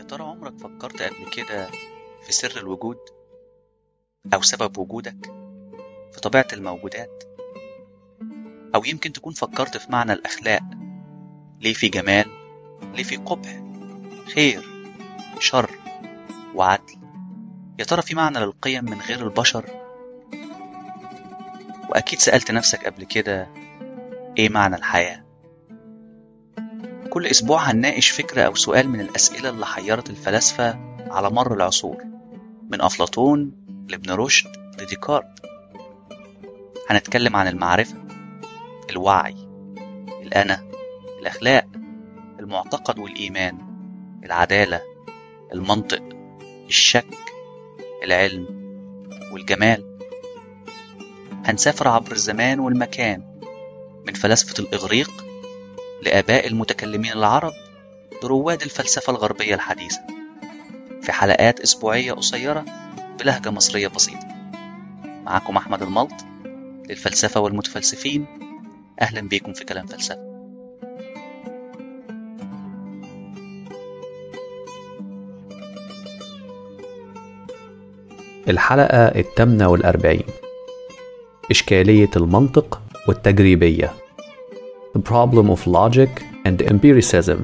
ترى عمرك فكرت قبل كده في سر الوجود أو سبب وجودك في طبيعة الموجودات أو يمكن تكون فكرت في معنى الأخلاق ليه في جمال ليه في قبح خير شر وعدل يا ترى في معنى للقيم من غير البشر وأكيد سألت نفسك قبل كده إيه معنى الحياة كل أسبوع هنناقش فكرة أو سؤال من الأسئلة اللي حيرت الفلاسفة على مر العصور من أفلاطون لابن رشد لديكارت هنتكلم عن المعرفة الوعي الأنا الأخلاق المعتقد والإيمان العدالة المنطق الشك العلم والجمال هنسافر عبر الزمان والمكان من فلاسفة الإغريق لآباء المتكلمين العرب لرواد الفلسفة الغربية الحديثة في حلقات أسبوعية قصيرة بلهجة مصرية بسيطة معكم أحمد الملط للفلسفة والمتفلسفين أهلا بيكم في كلام فلسفة الحلقة الثامنة والأربعين إشكالية المنطق والتجريبية The problem of logic and empiricism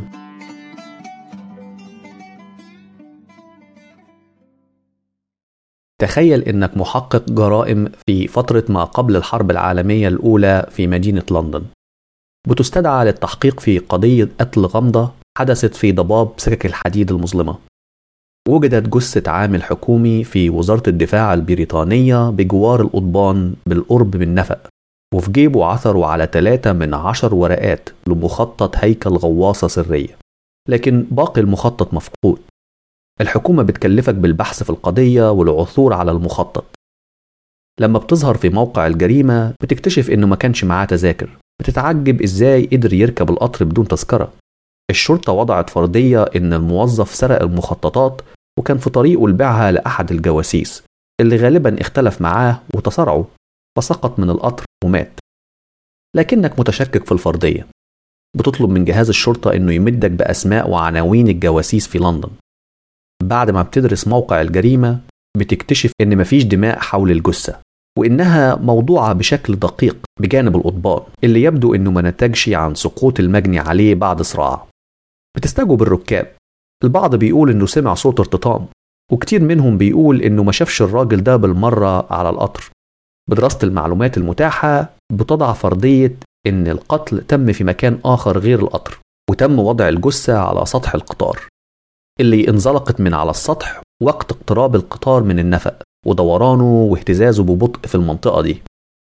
تخيل إنك محقق جرائم في فترة ما قبل الحرب العالمية الأولى في مدينة لندن بتستدعى للتحقيق في قضية قتل غامضة حدثت في ضباب سكك الحديد المظلمة وجدت جثة عامل حكومي في وزارة الدفاع البريطانية بجوار القضبان بالقرب من نفق وفي جيبه عثروا على ثلاثة من عشر ورقات لمخطط هيكل غواصة سرية لكن باقي المخطط مفقود الحكومة بتكلفك بالبحث في القضية والعثور على المخطط لما بتظهر في موقع الجريمة بتكتشف إنه ما كانش معاه تذاكر بتتعجب إزاي قدر يركب القطر بدون تذكرة الشرطة وضعت فرضية إن الموظف سرق المخططات وكان في طريقه لبيعها لأحد الجواسيس اللي غالبا اختلف معاه وتصارعوا فسقط من القطر ومات لكنك متشكك في الفرضية بتطلب من جهاز الشرطة إنه يمدك بأسماء وعناوين الجواسيس في لندن بعد ما بتدرس موقع الجريمة بتكتشف إن مفيش دماء حول الجثة وإنها موضوعة بشكل دقيق بجانب القضبان اللي يبدو إنه ما نتجش عن سقوط المجني عليه بعد صراع بتستجوب الركاب البعض بيقول إنه سمع صوت ارتطام وكتير منهم بيقول إنه ما شافش الراجل ده بالمرة على القطر بدراسة المعلومات المتاحة بتضع فرضية إن القتل تم في مكان آخر غير القطر وتم وضع الجثة على سطح القطار اللي انزلقت من على السطح وقت اقتراب القطار من النفق ودورانه واهتزازه ببطء في المنطقة دي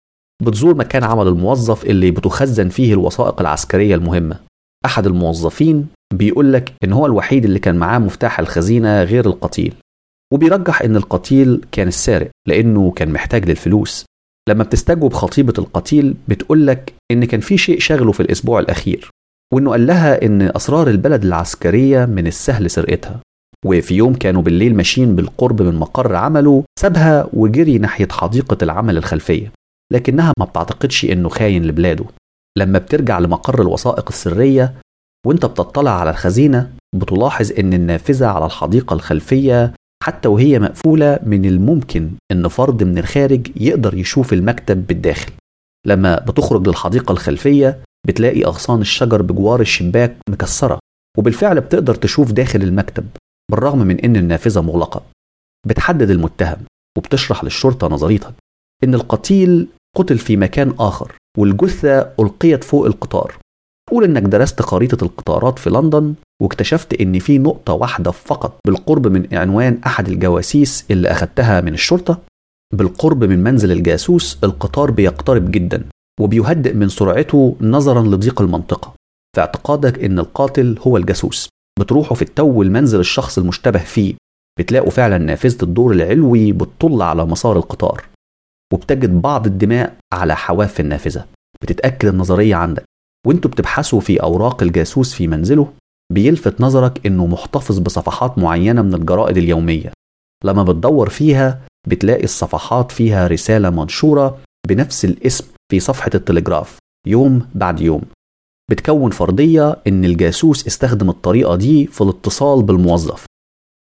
بتزور مكان عمل الموظف اللي بتخزن فيه الوثائق العسكرية المهمة أحد الموظفين بيقول لك إن هو الوحيد اللي كان معاه مفتاح الخزينة غير القتيل وبيرجح إن القتيل كان السارق لأنه كان محتاج للفلوس لما بتستجوب خطيبة القتيل بتقول لك إن كان في شيء شغله في الأسبوع الأخير وإنه قال لها إن أسرار البلد العسكرية من السهل سرقتها وفي يوم كانوا بالليل ماشيين بالقرب من مقر عمله سابها وجري ناحية حديقة العمل الخلفية لكنها ما بتعتقدش إنه خاين لبلاده لما بترجع لمقر الوثائق السرية وانت بتطلع على الخزينة بتلاحظ إن النافذة على الحديقة الخلفية حتى وهي مقفولة من الممكن إن فرد من الخارج يقدر يشوف المكتب بالداخل لما بتخرج للحديقة الخلفية بتلاقي أغصان الشجر بجوار الشباك مكسرة وبالفعل بتقدر تشوف داخل المكتب بالرغم من إن النافذة مغلقة بتحدد المتهم وبتشرح للشرطة نظريتك إن القتيل قتل في مكان آخر والجثة ألقيت فوق القطار قول إنك درست خريطة القطارات في لندن واكتشفت إن في نقطة واحدة فقط بالقرب من عنوان أحد الجواسيس اللي أخدتها من الشرطة بالقرب من منزل الجاسوس القطار بيقترب جدا وبيهدئ من سرعته نظرا لضيق المنطقة في اعتقادك إن القاتل هو الجاسوس بتروحوا في التو لمنزل الشخص المشتبه فيه بتلاقوا فعلا نافذة الدور العلوي بتطل على مسار القطار وبتجد بعض الدماء على حواف النافذة بتتأكد النظرية عندك وانتوا بتبحثوا في أوراق الجاسوس في منزله بيلفت نظرك انه محتفظ بصفحات معينة من الجرائد اليومية لما بتدور فيها بتلاقي الصفحات فيها رسالة منشورة بنفس الاسم في صفحة التلجراف يوم بعد يوم بتكون فرضية إن الجاسوس استخدم الطريقة دي في الاتصال بالموظف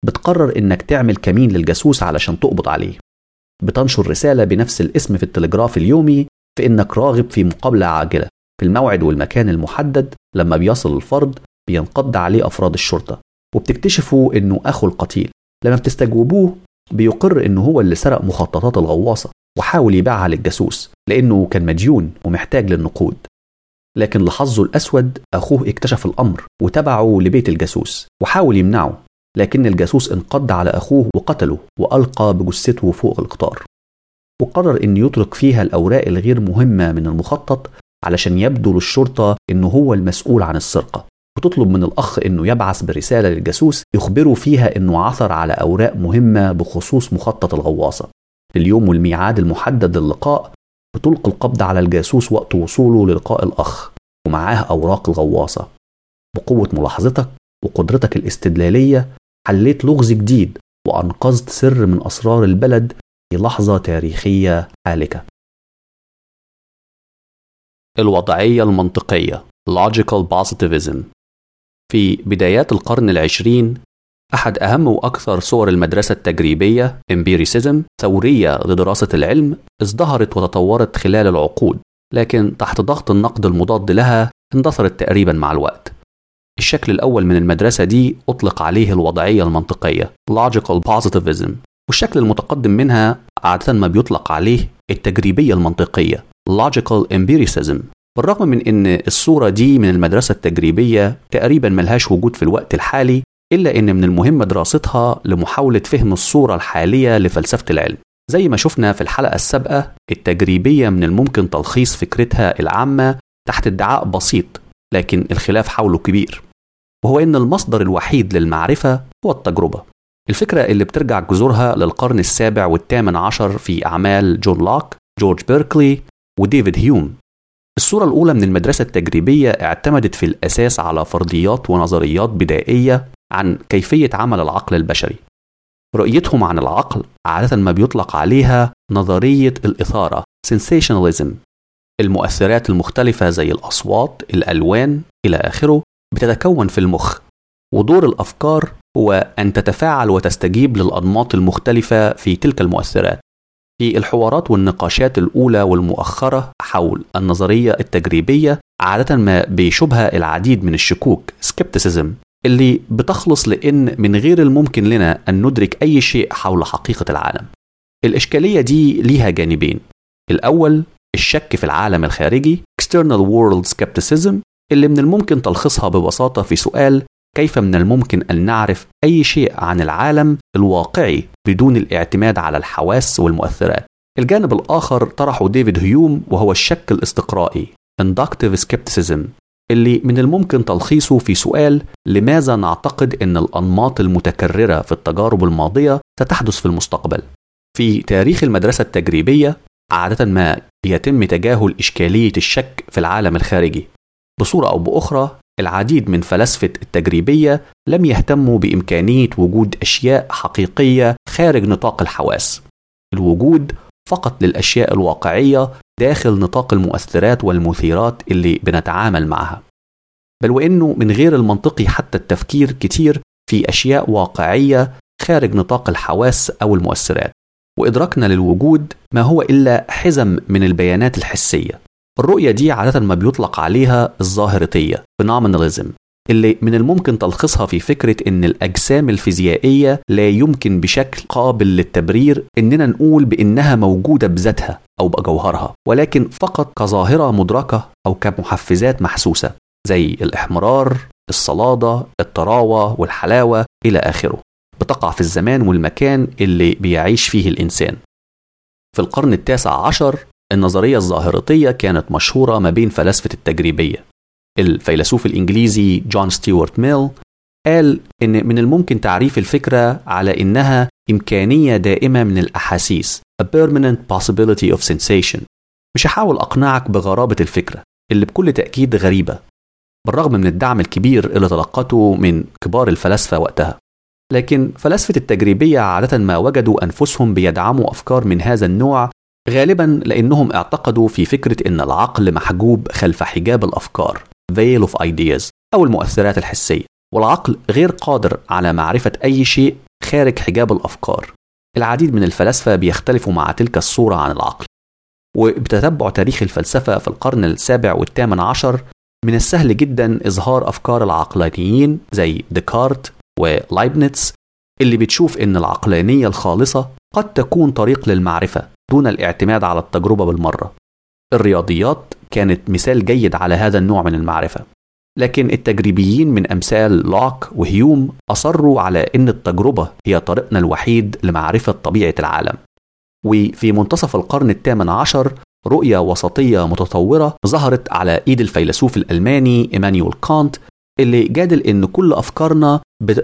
بتقرر إنك تعمل كمين للجاسوس علشان تقبض عليه بتنشر رسالة بنفس الاسم في التلجراف اليومي في إنك راغب في مقابلة عاجلة في الموعد والمكان المحدد لما بيصل الفرد بينقض عليه أفراد الشرطة وبتكتشفوا إنه أخو القتيل لما بتستجوبوه بيقر إنه هو اللي سرق مخططات الغواصة وحاول يبيعها للجاسوس لأنه كان مديون ومحتاج للنقود لكن لحظه الأسود أخوه اكتشف الأمر وتبعه لبيت الجاسوس وحاول يمنعه لكن الجاسوس انقض على أخوه وقتله وألقى بجثته فوق القطار وقرر أن يترك فيها الأوراق الغير مهمة من المخطط علشان يبدو للشرطة أنه هو المسؤول عن السرقة وتطلب من الأخ أنه يبعث برسالة للجاسوس يخبره فيها أنه عثر على أوراق مهمة بخصوص مخطط الغواصة اليوم والميعاد المحدد للقاء بتلقي القبض على الجاسوس وقت وصوله للقاء الأخ ومعاه أوراق الغواصة بقوة ملاحظتك وقدرتك الاستدلالية حليت لغز جديد وأنقذت سر من أسرار البلد في لحظة تاريخية حالكة الوضعية المنطقية Logical Positivism في بدايات القرن العشرين أحد أهم وأكثر صور المدرسة التجريبية Empiricism ثورية لدراسة العلم ازدهرت وتطورت خلال العقود لكن تحت ضغط النقد المضاد لها اندثرت تقريبا مع الوقت الشكل الأول من المدرسة دي أطلق عليه الوضعية المنطقية Logical Positivism والشكل المتقدم منها عادة ما بيطلق عليه التجريبية المنطقية Logical Empiricism بالرغم من أن الصورة دي من المدرسة التجريبية تقريبا ملهاش وجود في الوقت الحالي إلا أن من المهم دراستها لمحاولة فهم الصورة الحالية لفلسفة العلم زي ما شفنا في الحلقة السابقة التجريبية من الممكن تلخيص فكرتها العامة تحت ادعاء بسيط لكن الخلاف حوله كبير وهو أن المصدر الوحيد للمعرفة هو التجربة الفكرة اللي بترجع جذورها للقرن السابع والثامن عشر في أعمال جون لوك جورج بيركلي وديفيد هيوم الصورة الأولى من المدرسة التجريبية اعتمدت في الأساس على فرضيات ونظريات بدائية عن كيفية عمل العقل البشري رؤيتهم عن العقل عادة ما بيطلق عليها نظرية الإثارة sensationalism المؤثرات المختلفة زي الأصوات، الألوان إلى آخره بتتكون في المخ ودور الأفكار هو أن تتفاعل وتستجيب للأنماط المختلفة في تلك المؤثرات في الحوارات والنقاشات الأولى والمؤخرة حول النظرية التجريبية عادة ما بيشبه العديد من الشكوك skepticism اللي بتخلص لأن من غير الممكن لنا أن ندرك أي شيء حول حقيقة العالم الإشكالية دي ليها جانبين الأول الشك في العالم الخارجي external world skepticism اللي من الممكن تلخيصها ببساطة في سؤال كيف من الممكن أن نعرف أي شيء عن العالم الواقعي بدون الاعتماد على الحواس والمؤثرات الجانب الآخر طرحه ديفيد هيوم وهو الشك الاستقرائي inductive skepticism اللي من الممكن تلخيصه في سؤال لماذا نعتقد أن الأنماط المتكررة في التجارب الماضية ستحدث في المستقبل في تاريخ المدرسة التجريبية عادة ما يتم تجاهل إشكالية الشك في العالم الخارجي بصورة أو بأخرى العديد من فلاسفة التجريبية لم يهتموا بإمكانية وجود أشياء حقيقية خارج نطاق الحواس الوجود فقط للأشياء الواقعية داخل نطاق المؤثرات والمثيرات اللي بنتعامل معها بل وإنه من غير المنطقي حتى التفكير كتير في أشياء واقعية خارج نطاق الحواس أو المؤثرات وإدراكنا للوجود ما هو إلا حزم من البيانات الحسية الرؤية دي عادة ما بيطلق عليها الظاهرتية phenomenalism اللي من الممكن تلخيصها في فكرة إن الأجسام الفيزيائية لا يمكن بشكل قابل للتبرير إننا نقول بإنها موجودة بذاتها أو بجوهرها ولكن فقط كظاهرة مدركة أو كمحفزات محسوسة زي الإحمرار الصلادة الطراوة والحلاوة إلى آخره بتقع في الزمان والمكان اللي بيعيش فيه الإنسان في القرن التاسع عشر النظرية الظاهرتية كانت مشهورة ما بين فلاسفة التجريبية الفيلسوف الإنجليزي جون ستيوارت ميل قال إن من الممكن تعريف الفكرة على إنها إمكانية دائمة من الأحاسيس a permanent possibility of sensation مش هحاول أقنعك بغرابة الفكرة اللي بكل تأكيد غريبة بالرغم من الدعم الكبير اللي تلقته من كبار الفلاسفة وقتها لكن فلاسفة التجريبية عادة ما وجدوا أنفسهم بيدعموا أفكار من هذا النوع غالبا لأنهم اعتقدوا في فكرة أن العقل محجوب خلف حجاب الأفكار veil of ideas أو المؤثرات الحسية والعقل غير قادر على معرفة أي شيء خارج حجاب الأفكار العديد من الفلاسفة بيختلفوا مع تلك الصورة عن العقل وبتتبع تاريخ الفلسفة في القرن السابع والثامن عشر من السهل جدا إظهار أفكار العقلانيين زي ديكارت ولايبنتس اللي بتشوف إن العقلانية الخالصة قد تكون طريق للمعرفة دون الاعتماد على التجربة بالمرة الرياضيات كانت مثال جيد على هذا النوع من المعرفة لكن التجريبيين من أمثال لوك وهيوم أصروا على أن التجربة هي طريقنا الوحيد لمعرفة طبيعة العالم وفي منتصف القرن الثامن عشر رؤية وسطية متطورة ظهرت على إيد الفيلسوف الألماني إيمانويل كانت اللي جادل إن كل أفكارنا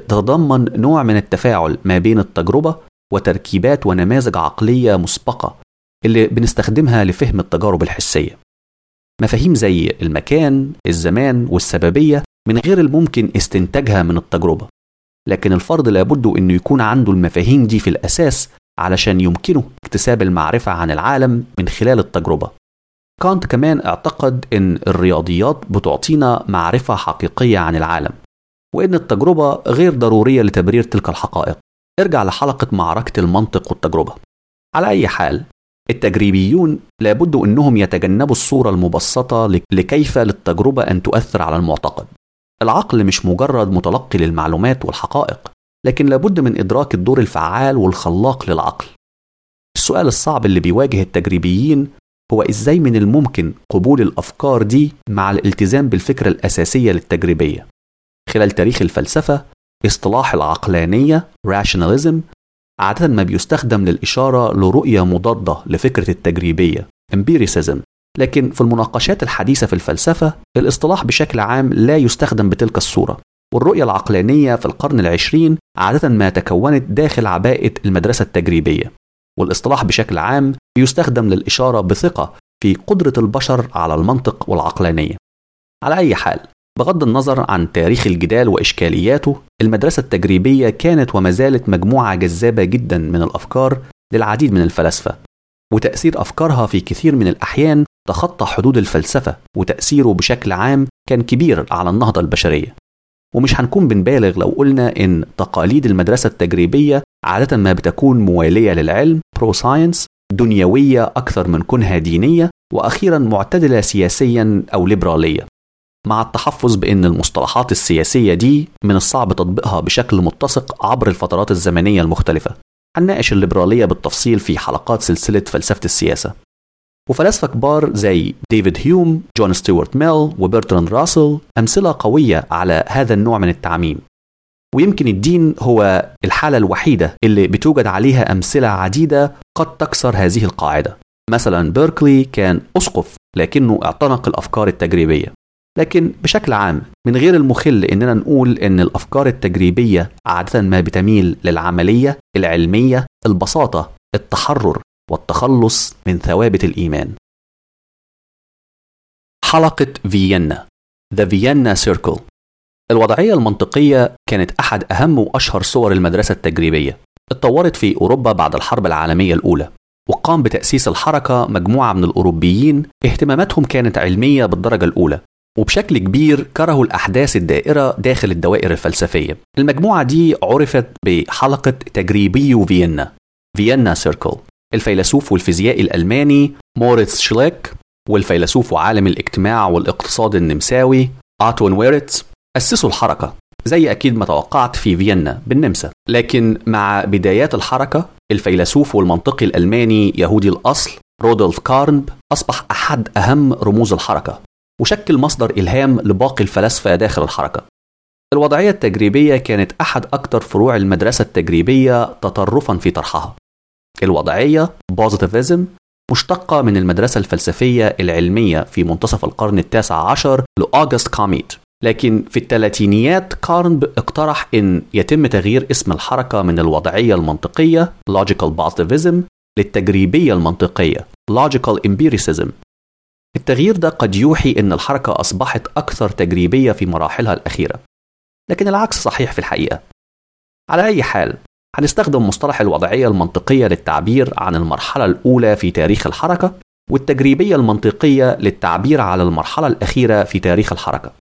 بتتضمن نوع من التفاعل ما بين التجربة وتركيبات ونماذج عقلية مسبقة اللي بنستخدمها لفهم التجارب الحسية مفاهيم زي المكان، الزمان والسببية من غير الممكن استنتاجها من التجربة لكن الفرد لابد أنه يكون عنده المفاهيم دي في الأساس علشان يمكنه اكتساب المعرفة عن العالم من خلال التجربة كانت كمان اعتقد أن الرياضيات بتعطينا معرفة حقيقية عن العالم وأن التجربة غير ضرورية لتبرير تلك الحقائق ارجع لحلقة معركة المنطق والتجربة على أي حال التجريبيون لابد أنهم يتجنبوا الصورة المبسطة لكيف للتجربة أن تؤثر على المعتقد العقل مش مجرد متلقي للمعلومات والحقائق لكن لابد من إدراك الدور الفعال والخلاق للعقل السؤال الصعب اللي بيواجه التجريبيين هو إزاي من الممكن قبول الأفكار دي مع الالتزام بالفكرة الأساسية للتجريبية خلال تاريخ الفلسفة اصطلاح العقلانية rationalism عادة ما بيستخدم للإشارة لرؤية مضادة لفكرة التجريبية empiricism لكن في المناقشات الحديثة في الفلسفة الاصطلاح بشكل عام لا يستخدم بتلك الصورة والرؤية العقلانية في القرن العشرين عادة ما تكونت داخل عباءة المدرسة التجريبية والاصطلاح بشكل عام بيستخدم للإشارة بثقة في قدرة البشر على المنطق والعقلانية على أي حال بغض النظر عن تاريخ الجدال وإشكالياته المدرسة التجريبية كانت وما زالت مجموعة جذابة جدا من الأفكار للعديد من الفلاسفة وتأثير أفكارها في كثير من الأحيان تخطى حدود الفلسفة وتأثيره بشكل عام كان كبير على النهضة البشرية ومش هنكون بنبالغ لو قلنا إن تقاليد المدرسة التجريبية عادة ما بتكون موالية للعلم برو ساينس دنيوية أكثر من كونها دينية وأخيرا معتدلة سياسيا أو ليبرالية مع التحفظ بأن المصطلحات السياسية دي من الصعب تطبيقها بشكل متسق عبر الفترات الزمنية المختلفة هنناقش الليبرالية بالتفصيل في حلقات سلسلة فلسفة السياسة وفلاسفة كبار زي ديفيد هيوم، جون ستيوارت ميل وبرتراند راسل أمثلة قوية على هذا النوع من التعميم ويمكن الدين هو الحالة الوحيدة اللي بتوجد عليها أمثلة عديدة قد تكسر هذه القاعدة مثلا بيركلي كان أسقف لكنه اعتنق الأفكار التجريبية لكن بشكل عام من غير المخل اننا نقول ان الافكار التجريبيه عاده ما بتميل للعمليه العلميه البساطه التحرر والتخلص من ثوابت الايمان حلقه فيينا The Vienna Circle الوضعية المنطقية كانت أحد أهم وأشهر صور المدرسة التجريبية اتطورت في أوروبا بعد الحرب العالمية الأولى وقام بتأسيس الحركة مجموعة من الأوروبيين اهتماماتهم كانت علمية بالدرجة الأولى وبشكل كبير كرهوا الأحداث الدائرة داخل الدوائر الفلسفية المجموعة دي عرفت بحلقة تجريبي فيينا فيينا سيركل الفيلسوف والفيزيائي الألماني موريتس شليك والفيلسوف وعالم الاجتماع والاقتصاد النمساوي آتون ويرتس أسسوا الحركة زي أكيد ما توقعت في فيينا بالنمسا لكن مع بدايات الحركة الفيلسوف والمنطقي الألماني يهودي الأصل رودولف كارنب أصبح أحد أهم رموز الحركة وشكل مصدر إلهام لباقي الفلاسفة داخل الحركة الوضعية التجريبية كانت أحد أكثر فروع المدرسة التجريبية تطرفا في طرحها الوضعية بوزيتيفيزم مشتقة من المدرسة الفلسفية العلمية في منتصف القرن التاسع عشر لأوغست كاميت لكن في الثلاثينيات كارنب اقترح أن يتم تغيير اسم الحركة من الوضعية المنطقية Logical Positivism للتجريبية المنطقية Logical Empiricism التغيير ده قد يوحي أن الحركة أصبحت أكثر تجريبية في مراحلها الأخيرة لكن العكس صحيح في الحقيقة على أي حال هنستخدم مصطلح الوضعية المنطقية للتعبير عن المرحلة الأولى في تاريخ الحركة والتجريبية المنطقية للتعبير على المرحلة الأخيرة في تاريخ الحركة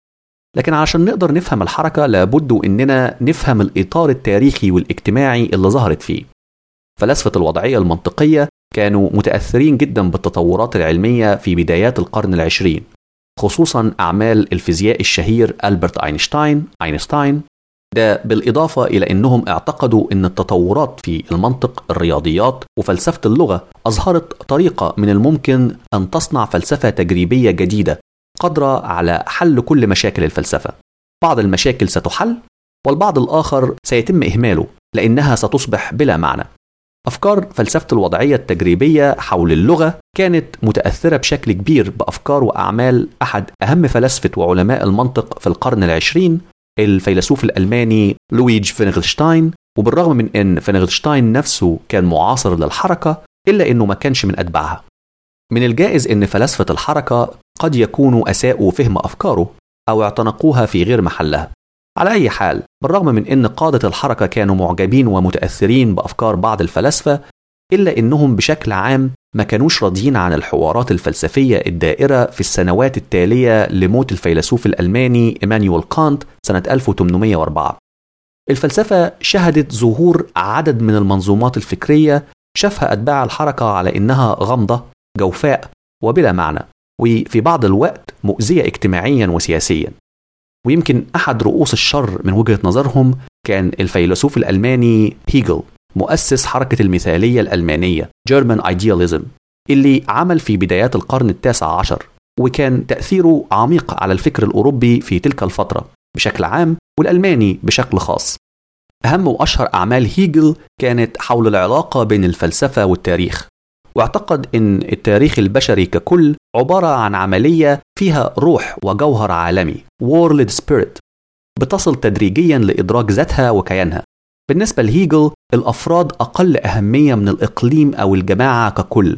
لكن عشان نقدر نفهم الحركة لابد إننا نفهم الإطار التاريخي والاجتماعي اللي ظهرت فيه فلاسفة الوضعية المنطقية كانوا متأثرين جدا بالتطورات العلمية في بدايات القرن العشرين خصوصا أعمال الفيزياء الشهير ألبرت أينشتاين أينشتاين ده بالإضافة إلى أنهم اعتقدوا أن التطورات في المنطق الرياضيات وفلسفة اللغة أظهرت طريقة من الممكن أن تصنع فلسفة تجريبية جديدة قادرة على حل كل مشاكل الفلسفة بعض المشاكل ستحل والبعض الآخر سيتم إهماله لأنها ستصبح بلا معنى أفكار فلسفة الوضعية التجريبية حول اللغة كانت متأثرة بشكل كبير بأفكار وأعمال أحد أهم فلاسفة وعلماء المنطق في القرن العشرين الفيلسوف الألماني لويج فينغلشتاين وبالرغم من أن فينغلشتاين نفسه كان معاصر للحركة إلا أنه ما كانش من أتباعها من الجائز أن فلاسفة الحركة قد يكونوا أساءوا فهم أفكاره أو اعتنقوها في غير محلها على أي حال بالرغم من أن قادة الحركة كانوا معجبين ومتأثرين بأفكار بعض الفلاسفة إلا أنهم بشكل عام ما كانوش راضيين عن الحوارات الفلسفية الدائرة في السنوات التالية لموت الفيلسوف الألماني إيمانويل كانت سنة 1804 الفلسفة شهدت ظهور عدد من المنظومات الفكرية شافها أتباع الحركة على إنها غامضة جوفاء وبلا معنى وفي بعض الوقت مؤذية اجتماعيا وسياسيا ويمكن أحد رؤوس الشر من وجهة نظرهم كان الفيلسوف الألماني هيجل مؤسس حركة المثالية الألمانية German Idealism اللي عمل في بدايات القرن التاسع عشر وكان تأثيره عميق على الفكر الأوروبي في تلك الفترة بشكل عام والألماني بشكل خاص أهم وأشهر أعمال هيجل كانت حول العلاقة بين الفلسفة والتاريخ واعتقد أن التاريخ البشري ككل عبارة عن عملية فيها روح وجوهر عالمي World Spirit بتصل تدريجيا لإدراك ذاتها وكيانها بالنسبة لهيجل الأفراد أقل أهمية من الإقليم أو الجماعة ككل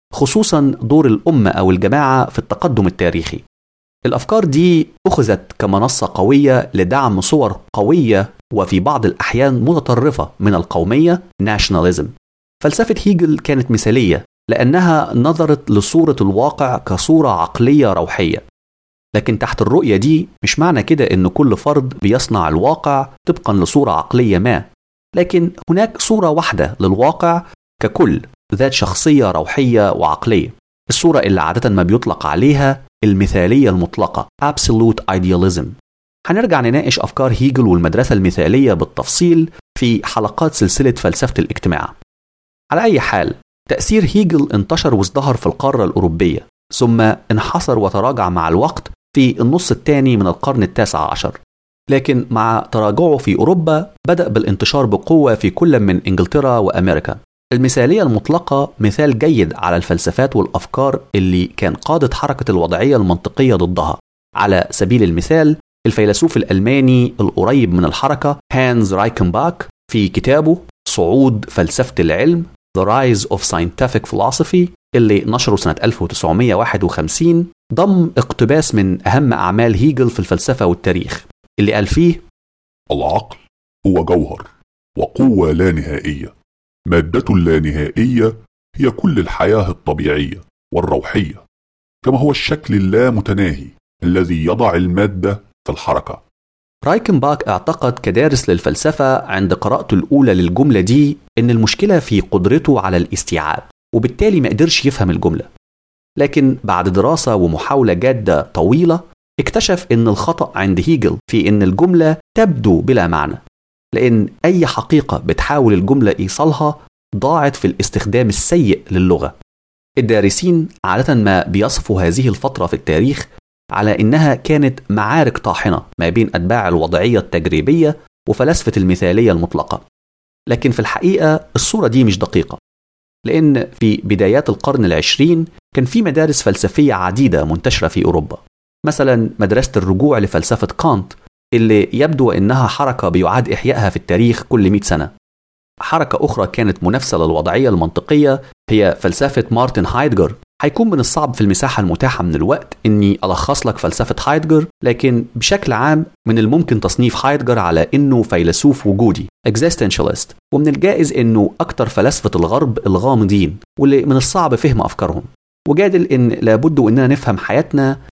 خصوصا دور الأمة أو الجماعة في التقدم التاريخي الأفكار دي أخذت كمنصة قوية لدعم صور قوية وفي بعض الأحيان متطرفة من القومية nationalism فلسفة هيجل كانت مثالية لأنها نظرت لصورة الواقع كصورة عقلية روحية لكن تحت الرؤية دي مش معنى كده إن كل فرد بيصنع الواقع طبقا لصورة عقلية ما لكن هناك صورة واحدة للواقع ككل ذات شخصية روحية وعقلية الصورة اللي عادة ما بيطلق عليها المثالية المطلقة Absolute Idealism هنرجع نناقش أفكار هيجل والمدرسة المثالية بالتفصيل في حلقات سلسلة فلسفة الاجتماع على أي حال تأثير هيجل انتشر وازدهر في القارة الأوروبية ثم انحصر وتراجع مع الوقت في النص الثاني من القرن التاسع عشر لكن مع تراجعه في أوروبا بدأ بالانتشار بقوة في كل من إنجلترا وأمريكا المثالية المطلقة مثال جيد على الفلسفات والأفكار اللي كان قادة حركة الوضعية المنطقية ضدها على سبيل المثال الفيلسوف الألماني القريب من الحركة هانز رايكنباك في كتابه صعود فلسفة العلم The Rise of Scientific Philosophy اللي نشره سنة 1951 ضم اقتباس من أهم أعمال هيجل في الفلسفة والتاريخ اللي قال فيه العقل هو جوهر وقوة لا نهائية مادة لا نهائية هي كل الحياة الطبيعية والروحية كما هو الشكل اللامتناهي الذي يضع المادة في الحركة رايكنباك اعتقد كدارس للفلسفة عند قراءته الأولى للجملة دي إن المشكلة في قدرته على الاستيعاب وبالتالي ما قدرش يفهم الجملة لكن بعد دراسة ومحاولة جادة طويلة اكتشف إن الخطأ عند هيجل في إن الجملة تبدو بلا معنى لأن أي حقيقة بتحاول الجملة إيصالها ضاعت في الاستخدام السيء للغة الدارسين عادة ما بيصفوا هذه الفترة في التاريخ على إنها كانت معارك طاحنة ما بين أتباع الوضعية التجريبية وفلسفة المثالية المطلقة لكن في الحقيقة الصورة دي مش دقيقة لأن في بدايات القرن العشرين كان في مدارس فلسفية عديدة منتشرة في أوروبا مثلا مدرسة الرجوع لفلسفة كانت اللي يبدو أنها حركة بيعاد إحيائها في التاريخ كل 100 سنة حركة أخرى كانت منافسة للوضعية المنطقية هي فلسفة مارتن هايدجر هيكون من الصعب في المساحة المتاحة من الوقت إني ألخص لك فلسفة هايدجر لكن بشكل عام من الممكن تصنيف هايدجر على إنه فيلسوف وجودي existentialist ومن الجائز إنه أكثر فلاسفة الغرب الغامضين واللي من الصعب فهم أفكارهم وجادل إن لابد إننا نفهم حياتنا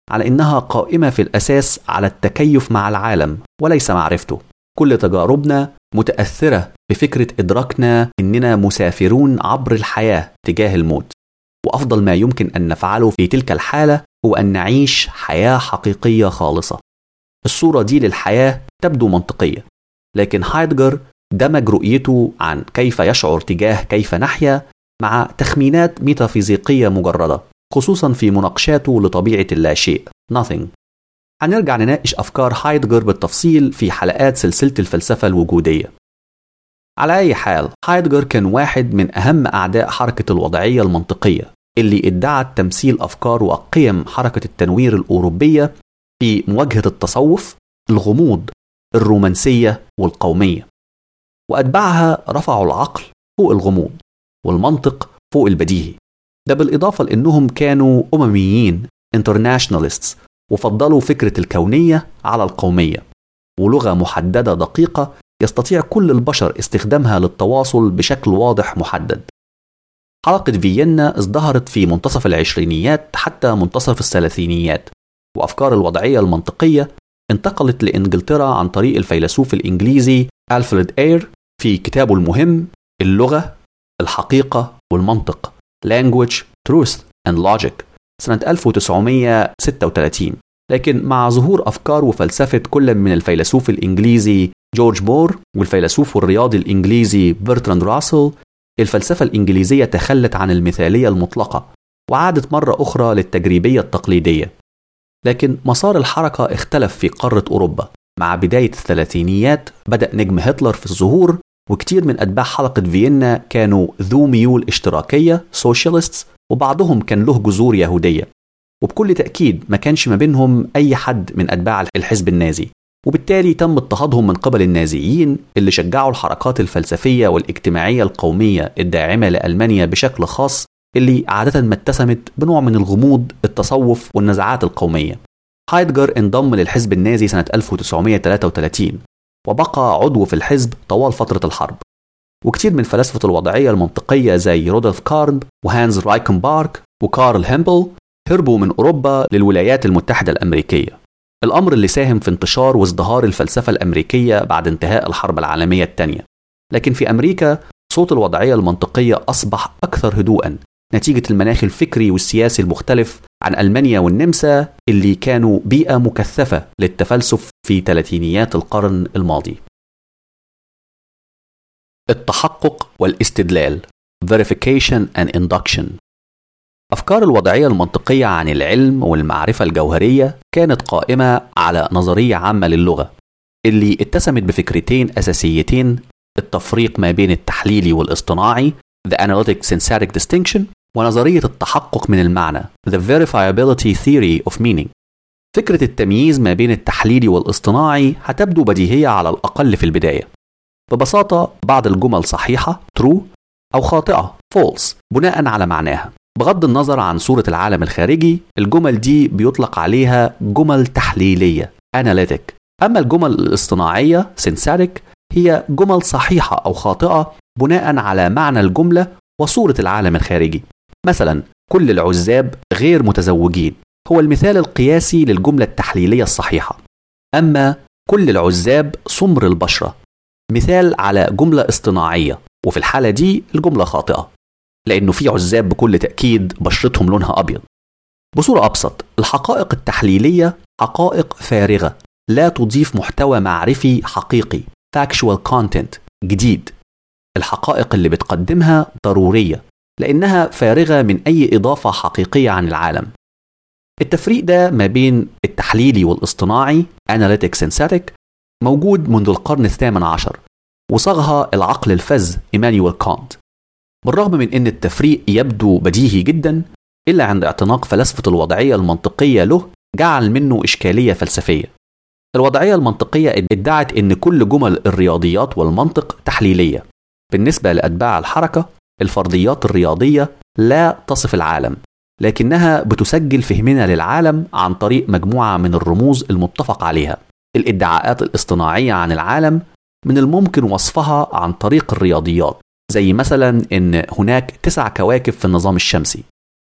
على إنها قائمة في الأساس على التكيف مع العالم وليس معرفته كل تجاربنا متأثرة بفكرة إدراكنا إننا مسافرون عبر الحياة تجاه الموت وأفضل ما يمكن أن نفعله في تلك الحالة هو أن نعيش حياة حقيقية خالصة الصورة دي للحياة تبدو منطقية لكن هايدجر دمج رؤيته عن كيف يشعر تجاه كيف نحيا مع تخمينات ميتافيزيقية مجردة خصوصا في مناقشاته لطبيعة اللاشيء nothing هنرجع نناقش أفكار هايدجر بالتفصيل في حلقات سلسلة الفلسفة الوجودية على أي حال هايدجر كان واحد من أهم أعداء حركة الوضعية المنطقية اللي ادعت تمثيل أفكار وقيم حركة التنوير الأوروبية في مواجهة التصوف الغموض الرومانسية والقومية وأتباعها رفعوا العقل فوق الغموض والمنطق فوق البديهي ده بالإضافة لأنهم كانوا أمميين internationalists وفضلوا فكرة الكونية على القومية ولغة محددة دقيقة يستطيع كل البشر استخدامها للتواصل بشكل واضح محدد حلقة فيينا ازدهرت في منتصف العشرينيات حتى منتصف الثلاثينيات وأفكار الوضعية المنطقية انتقلت لإنجلترا عن طريق الفيلسوف الإنجليزي ألفريد إير في كتابه المهم اللغة الحقيقة والمنطق Language, Truth and Logic سنة 1936 لكن مع ظهور أفكار وفلسفة كل من الفيلسوف الإنجليزي جورج مور والفيلسوف الرياضي الإنجليزي برتراند راسل الفلسفة الإنجليزية تخلت عن المثالية المطلقة وعادت مرة أخرى للتجريبية التقليدية لكن مسار الحركة اختلف في قارة أوروبا مع بداية الثلاثينيات بدأ نجم هتلر في الظهور وكتير من أتباع حلقة فيينا كانوا ذو ميول اشتراكية سوشياليستس وبعضهم كان له جذور يهودية وبكل تأكيد ما كانش ما بينهم أي حد من أتباع الحزب النازي وبالتالي تم اضطهادهم من قبل النازيين اللي شجعوا الحركات الفلسفية والاجتماعية القومية الداعمة لألمانيا بشكل خاص اللي عادة ما اتسمت بنوع من الغموض التصوف والنزعات القومية هايدجر انضم للحزب النازي سنة 1933 وبقى عضو في الحزب طوال فترة الحرب وكتير من فلاسفة الوضعية المنطقية زي رودولف كارن وهانز رايكنبارك وكارل هيمبل هربوا من أوروبا للولايات المتحدة الأمريكية الأمر اللي ساهم في انتشار وازدهار الفلسفة الأمريكية بعد انتهاء الحرب العالمية الثانية لكن في أمريكا صوت الوضعية المنطقية أصبح أكثر هدوءا نتيجة المناخ الفكري والسياسي المختلف عن ألمانيا والنمسا اللي كانوا بيئة مكثفة للتفلسف في ثلاثينيات القرن الماضي التحقق والاستدلال Verification and Induction أفكار الوضعية المنطقية عن العلم والمعرفة الجوهرية كانت قائمة على نظرية عامة للغة اللي اتسمت بفكرتين أساسيتين التفريق ما بين التحليلي والاصطناعي The Analytic Synthetic Distinction ونظرية التحقق من المعنى The Verifiability Theory of Meaning فكرة التمييز ما بين التحليلي والاصطناعي هتبدو بديهية على الأقل في البداية ببساطة بعض الجمل صحيحة true أو خاطئة false بناء على معناها بغض النظر عن صورة العالم الخارجي الجمل دي بيطلق عليها جمل تحليلية analytic أما الجمل الاصطناعية synthetic هي جمل صحيحة أو خاطئة بناء على معنى الجملة وصورة العالم الخارجي مثلا كل العزاب غير متزوجين هو المثال القياسي للجملة التحليلية الصحيحة أما كل العزاب سمر البشرة مثال على جملة اصطناعية وفي الحالة دي الجملة خاطئة لأنه في عزاب بكل تأكيد بشرتهم لونها أبيض بصورة أبسط الحقائق التحليلية حقائق فارغة لا تضيف محتوى معرفي حقيقي factual content جديد الحقائق اللي بتقدمها ضرورية لأنها فارغة من أي إضافة حقيقية عن العالم التفريق ده ما بين التحليلي والاصطناعي Analytic Synthetic موجود منذ القرن الثامن عشر وصاغها العقل الفذ إيمانويل كانت بالرغم من أن التفريق يبدو بديهي جدا إلا عند اعتناق فلسفة الوضعية المنطقية له جعل منه إشكالية فلسفية الوضعية المنطقية ادعت أن كل جمل الرياضيات والمنطق تحليلية بالنسبة لأتباع الحركة الفرضيات الرياضية لا تصف العالم لكنها بتسجل فهمنا للعالم عن طريق مجموعة من الرموز المتفق عليها الادعاءات الاصطناعية عن العالم من الممكن وصفها عن طريق الرياضيات زي مثلا ان هناك تسع كواكب في النظام الشمسي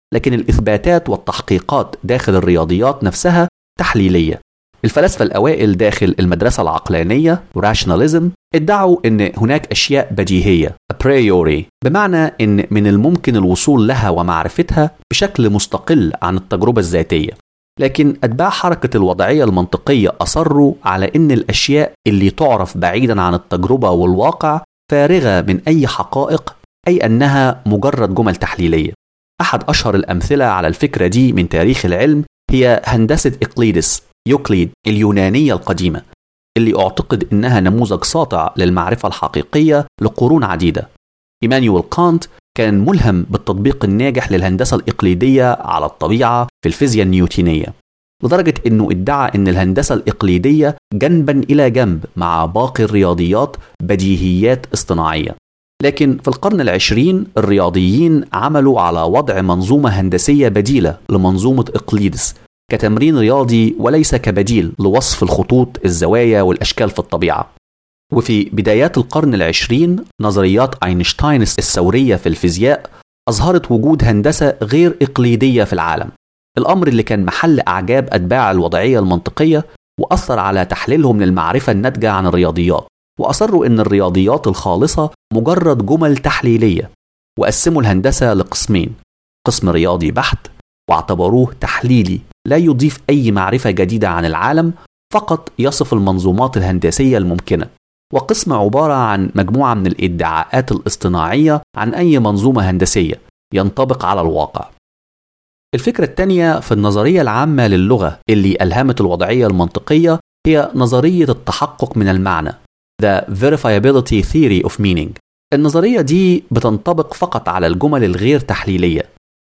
لكن الإثباتات والتحقيقات داخل الرياضيات نفسها تحليلية الفلاسفة الأوائل داخل المدرسة العقلانية rationalism ادعوا أن هناك أشياء بديهية a priori بمعنى أن من الممكن الوصول لها ومعرفتها بشكل مستقل عن التجربة الذاتية لكن أتباع حركة الوضعية المنطقية أصروا على أن الأشياء اللي تعرف بعيدا عن التجربة والواقع فارغة من أي حقائق أي أنها مجرد جمل تحليلية أحد أشهر الأمثلة على الفكرة دي من تاريخ العلم هي هندسة إقليدس يوكليد اليونانية القديمة اللي أعتقد إنها نموذج ساطع للمعرفة الحقيقية لقرون عديدة إيمانويل كانت كان ملهم بالتطبيق الناجح للهندسة الإقليدية على الطبيعة في الفيزياء النيوتينية لدرجة أنه ادعى أن الهندسة الإقليدية جنبا إلى جنب مع باقي الرياضيات بديهيات اصطناعية لكن في القرن العشرين الرياضيين عملوا على وضع منظومة هندسية بديلة لمنظومة إقليدس كتمرين رياضي وليس كبديل لوصف الخطوط الزوايا والأشكال في الطبيعة وفي بدايات القرن العشرين نظريات أينشتاين الثورية في الفيزياء أظهرت وجود هندسة غير إقليدية في العالم الأمر اللي كان محل أعجاب أتباع الوضعية المنطقية وأثر على تحليلهم للمعرفة الناتجة عن الرياضيات وأصروا أن الرياضيات الخالصة مجرد جمل تحليلية وقسموا الهندسة لقسمين قسم رياضي بحت واعتبروه تحليلي لا يضيف أي معرفة جديدة عن العالم فقط يصف المنظومات الهندسية الممكنة وقسم عبارة عن مجموعة من الادعاءات الاصطناعية عن أي منظومة هندسية ينطبق على الواقع الفكرة الثانية في النظرية العامة للغة اللي ألهمت الوضعية المنطقية هي نظرية التحقق من المعنى The Verifiability Theory of Meaning النظرية دي بتنطبق فقط على الجمل الغير تحليلية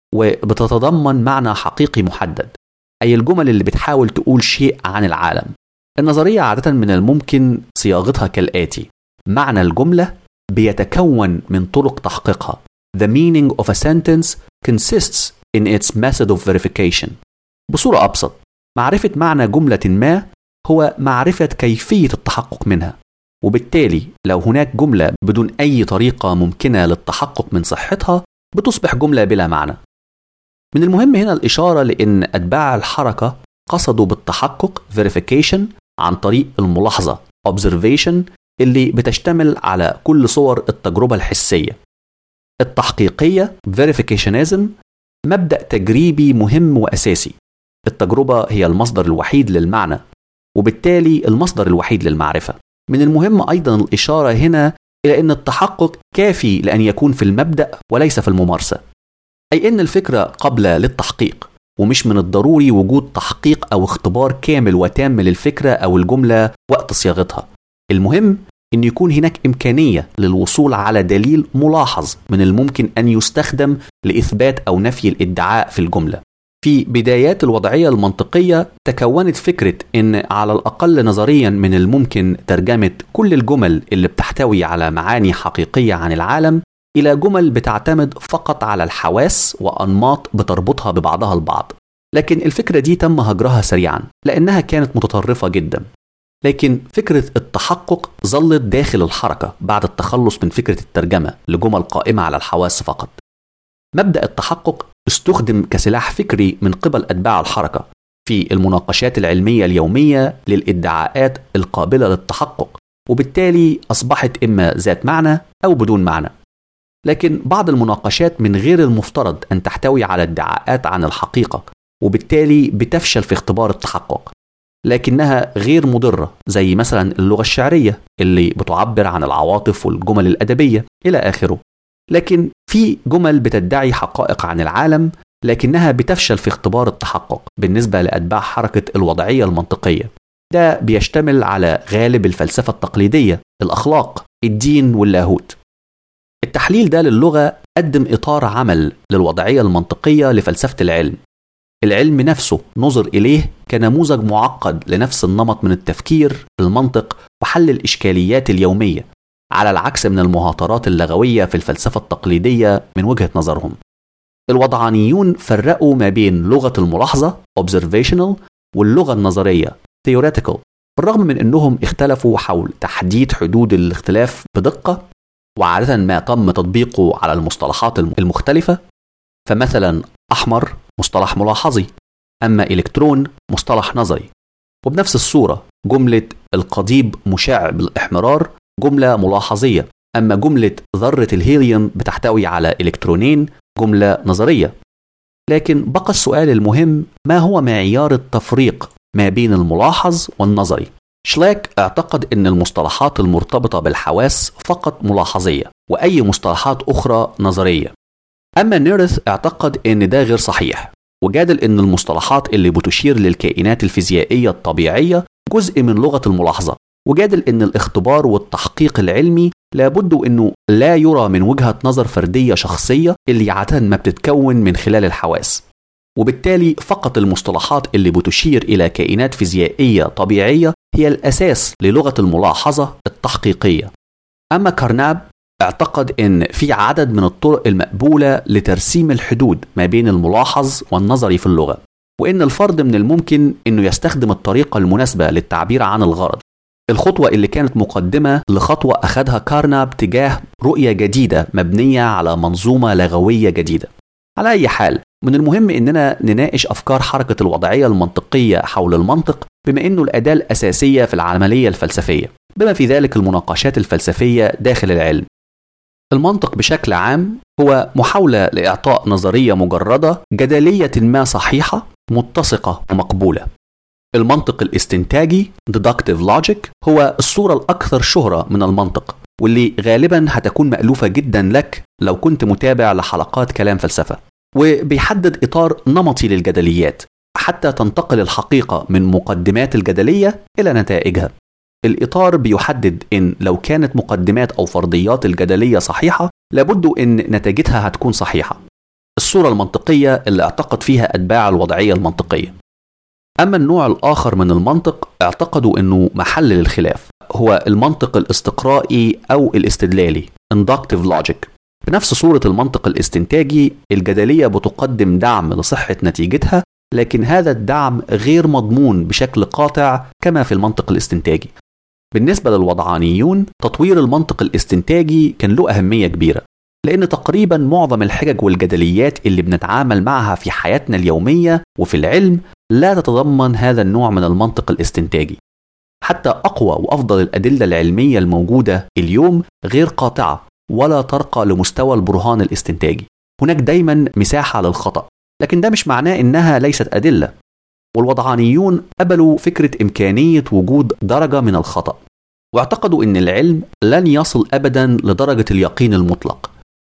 وبتتضمن معنى حقيقي محدد أي الجمل اللي بتحاول تقول شيء عن العالم النظرية عادة من الممكن صياغتها كالآتي معنى الجملة بيتكون من طرق تحقيقها The meaning of a sentence consists in its method of verification بصورة أبسط معرفة معنى جملة ما هو معرفة كيفية التحقق منها وبالتالي لو هناك جملة بدون أي طريقة ممكنة للتحقق من صحتها بتصبح جملة بلا معنى من المهم هنا الإشارة لأن أتباع الحركة قصدوا بالتحقق verification عن طريق الملاحظة observation اللي بتشتمل على كل صور التجربة الحسية التحقيقية verificationism مبدأ تجريبي مهم وأساسي التجربة هي المصدر الوحيد للمعنى وبالتالي المصدر الوحيد للمعرفة من المهم أيضا الإشارة هنا إلى أن التحقق كافي لأن يكون في المبدأ وليس في الممارسة أي أن الفكرة قبل للتحقيق ومش من الضروري وجود تحقيق أو اختبار كامل وتام للفكرة أو الجملة وقت صياغتها المهم أن يكون هناك إمكانية للوصول على دليل ملاحظ من الممكن أن يستخدم لإثبات أو نفي الادعاء في الجملة في بدايات الوضعية المنطقية تكونت فكرة أن على الأقل نظريا من الممكن ترجمة كل الجمل اللي بتحتوي على معاني حقيقية عن العالم إلى جمل بتعتمد فقط على الحواس وأنماط بتربطها ببعضها البعض لكن الفكرة دي تم هجرها سريعا لأنها كانت متطرفة جدا لكن فكرة التحقق ظلت داخل الحركة بعد التخلص من فكرة الترجمة لجمل قائمة على الحواس فقط مبدأ التحقق استخدم كسلاح فكري من قبل أتباع الحركة في المناقشات العلمية اليومية للادعاءات القابلة للتحقق وبالتالي أصبحت إما ذات معنى أو بدون معنى لكن بعض المناقشات من غير المفترض أن تحتوي على ادعاءات عن الحقيقة وبالتالي بتفشل في اختبار التحقق لكنها غير مضرة زي مثلا اللغة الشعرية اللي بتعبر عن العواطف والجمل الأدبية إلى آخره لكن في جمل بتدعي حقائق عن العالم لكنها بتفشل في اختبار التحقق بالنسبة لأتباع حركة الوضعية المنطقية ده بيشتمل على غالب الفلسفة التقليدية الأخلاق الدين واللاهوت التحليل ده للغة قدم إطار عمل للوضعية المنطقية لفلسفة العلم العلم نفسه نظر إليه كنموذج معقد لنفس النمط من التفكير المنطق وحل الإشكاليات اليومية على العكس من المهاترات اللغوية في الفلسفة التقليدية من وجهة نظرهم الوضعانيون فرقوا ما بين لغة الملاحظة observational واللغة النظرية theoretical بالرغم من أنهم اختلفوا حول تحديد حدود الاختلاف بدقة وعادة ما تم تطبيقه على المصطلحات المختلفة فمثلا أحمر مصطلح ملاحظي أما إلكترون مصطلح نظري وبنفس الصورة جملة القضيب مشع بالإحمرار جملة ملاحظية أما جملة ذرة الهيليوم بتحتوي على إلكترونين جملة نظرية لكن بقى السؤال المهم ما هو معيار التفريق ما بين الملاحظ والنظري شلاك اعتقد أن المصطلحات المرتبطة بالحواس فقط ملاحظية وأي مصطلحات أخرى نظرية أما نيرث اعتقد أن ده غير صحيح وجادل أن المصطلحات اللي بتشير للكائنات الفيزيائية الطبيعية جزء من لغة الملاحظة وجادل أن الاختبار والتحقيق العلمي لابد أنه لا يرى من وجهة نظر فردية شخصية اللي عادة ما بتتكون من خلال الحواس وبالتالي فقط المصطلحات اللي بتشير إلى كائنات فيزيائية طبيعية هي الأساس للغة الملاحظة التحقيقية أما كارناب اعتقد أن في عدد من الطرق المقبولة لترسيم الحدود ما بين الملاحظ والنظري في اللغة وأن الفرد من الممكن أنه يستخدم الطريقة المناسبة للتعبير عن الغرض الخطوة اللي كانت مقدمة لخطوة أخذها كارناب تجاه رؤية جديدة مبنية على منظومة لغوية جديدة على أي حال من المهم إننا نناقش أفكار حركة الوضعية المنطقية حول المنطق بما إنه الأداة الأساسية في العملية الفلسفية بما في ذلك المناقشات الفلسفية داخل العلم المنطق بشكل عام هو محاولة لإعطاء نظرية مجردة جدلية ما صحيحة متسقة ومقبولة المنطق الاستنتاجي deductive logic هو الصورة الأكثر شهرة من المنطق واللي غالبا هتكون مألوفة جدا لك لو كنت متابع لحلقات كلام فلسفة وبيحدد إطار نمطي للجدليات حتى تنتقل الحقيقة من مقدمات الجدلية إلى نتائجها الإطار بيحدد إن لو كانت مقدمات أو فرضيات الجدلية صحيحة لابد إن نتيجتها هتكون صحيحة الصورة المنطقية اللي اعتقد فيها أتباع الوضعية المنطقية أما النوع الآخر من المنطق اعتقدوا أنه محل للخلاف هو المنطق الاستقرائي أو الاستدلالي inductive logic بنفس صورة المنطق الاستنتاجي الجدلية بتقدم دعم لصحة نتيجتها لكن هذا الدعم غير مضمون بشكل قاطع كما في المنطق الاستنتاجي بالنسبة للوضعانيون تطوير المنطق الاستنتاجي كان له أهمية كبيرة لأن تقريبا معظم الحجج والجدليات اللي بنتعامل معها في حياتنا اليومية وفي العلم لا تتضمن هذا النوع من المنطق الاستنتاجي حتى أقوى وأفضل الأدلة العلمية الموجودة اليوم غير قاطعة ولا ترقى لمستوى البرهان الاستنتاجي هناك دايما مساحة للخطأ لكن ده مش معناه إنها ليست أدلة والوضعانيون قبلوا فكرة إمكانية وجود درجة من الخطأ واعتقدوا أن العلم لن يصل أبدا لدرجة اليقين المطلق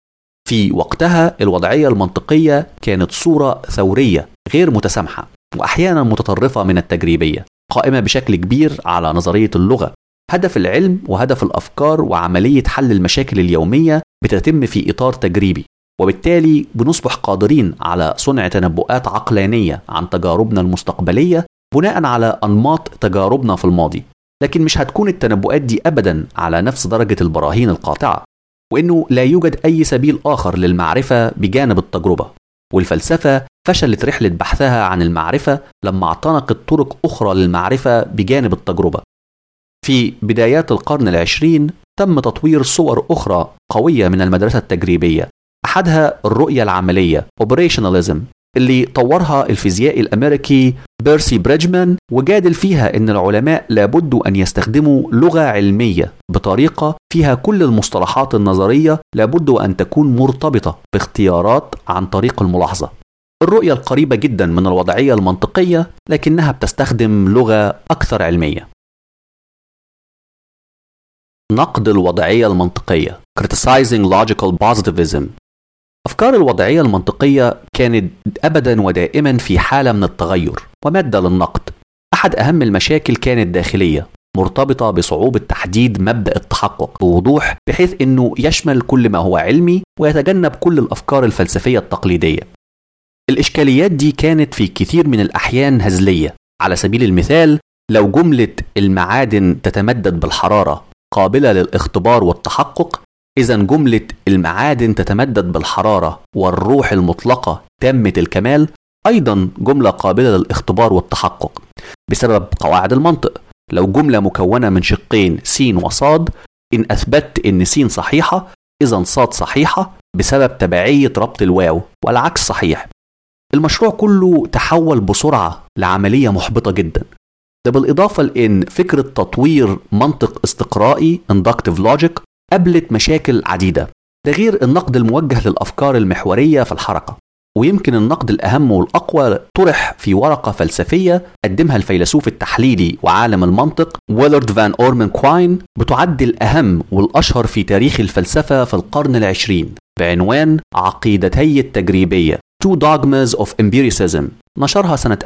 في وقتها الوضعية المنطقية كانت صورة ثورية غير متسامحة وأحيانا متطرفة من التجريبية قائمة بشكل كبير على نظرية اللغة هدف العلم وهدف الأفكار وعملية حل المشاكل اليومية بتتم في إطار تجريبي وبالتالي بنصبح قادرين على صنع تنبؤات عقلانية عن تجاربنا المستقبلية بناء على أنماط تجاربنا في الماضي لكن مش هتكون التنبؤات دي أبدا على نفس درجة البراهين القاطعة وإنه لا يوجد أي سبيل آخر للمعرفة بجانب التجربة والفلسفة فشلت رحلة بحثها عن المعرفة لما اعتنقت طرق أخرى للمعرفة بجانب التجربة في بدايات القرن العشرين تم تطوير صور أخرى قوية من المدرسة التجريبية أحدها الرؤية العملية Operationalism اللي طورها الفيزيائي الأمريكي بيرسي بريدجمان وجادل فيها أن العلماء لابد أن يستخدموا لغة علمية بطريقة فيها كل المصطلحات النظرية لابد أن تكون مرتبطة باختيارات عن طريق الملاحظة الرؤية القريبة جدا من الوضعية المنطقية لكنها بتستخدم لغة أكثر علمية نقد الوضعية المنطقية Criticizing Logical Positivism أفكار الوضعية المنطقية كانت أبدا ودائما في حالة من التغير ومادة للنقد أحد أهم المشاكل كانت داخلية مرتبطة بصعوبة تحديد مبدأ التحقق بوضوح بحيث أنه يشمل كل ما هو علمي ويتجنب كل الأفكار الفلسفية التقليدية الإشكاليات دي كانت في كثير من الأحيان هزلية على سبيل المثال لو جملة المعادن تتمدد بالحرارة قابلة للاختبار والتحقق إذا جملة المعادن تتمدد بالحرارة والروح المطلقة تامة الكمال أيضا جملة قابلة للاختبار والتحقق بسبب قواعد المنطق لو جملة مكونة من شقين س وصاد إن أثبتت إن س صحيحة إذا صاد صحيحة بسبب تبعية ربط الواو والعكس صحيح المشروع كله تحول بسرعة لعملية محبطة جدا ده بالإضافة لأن فكرة تطوير منطق استقرائي inductive logic قابلت مشاكل عديدة ده غير النقد الموجه للأفكار المحورية في الحركة ويمكن النقد الأهم والأقوى طرح في ورقة فلسفية قدمها الفيلسوف التحليلي وعالم المنطق ويلارد فان أورمن كواين بتعد الأهم والأشهر في تاريخ الفلسفة في القرن العشرين بعنوان عقيدتي التجريبية Two Dogmas of Empiricism نشرها سنة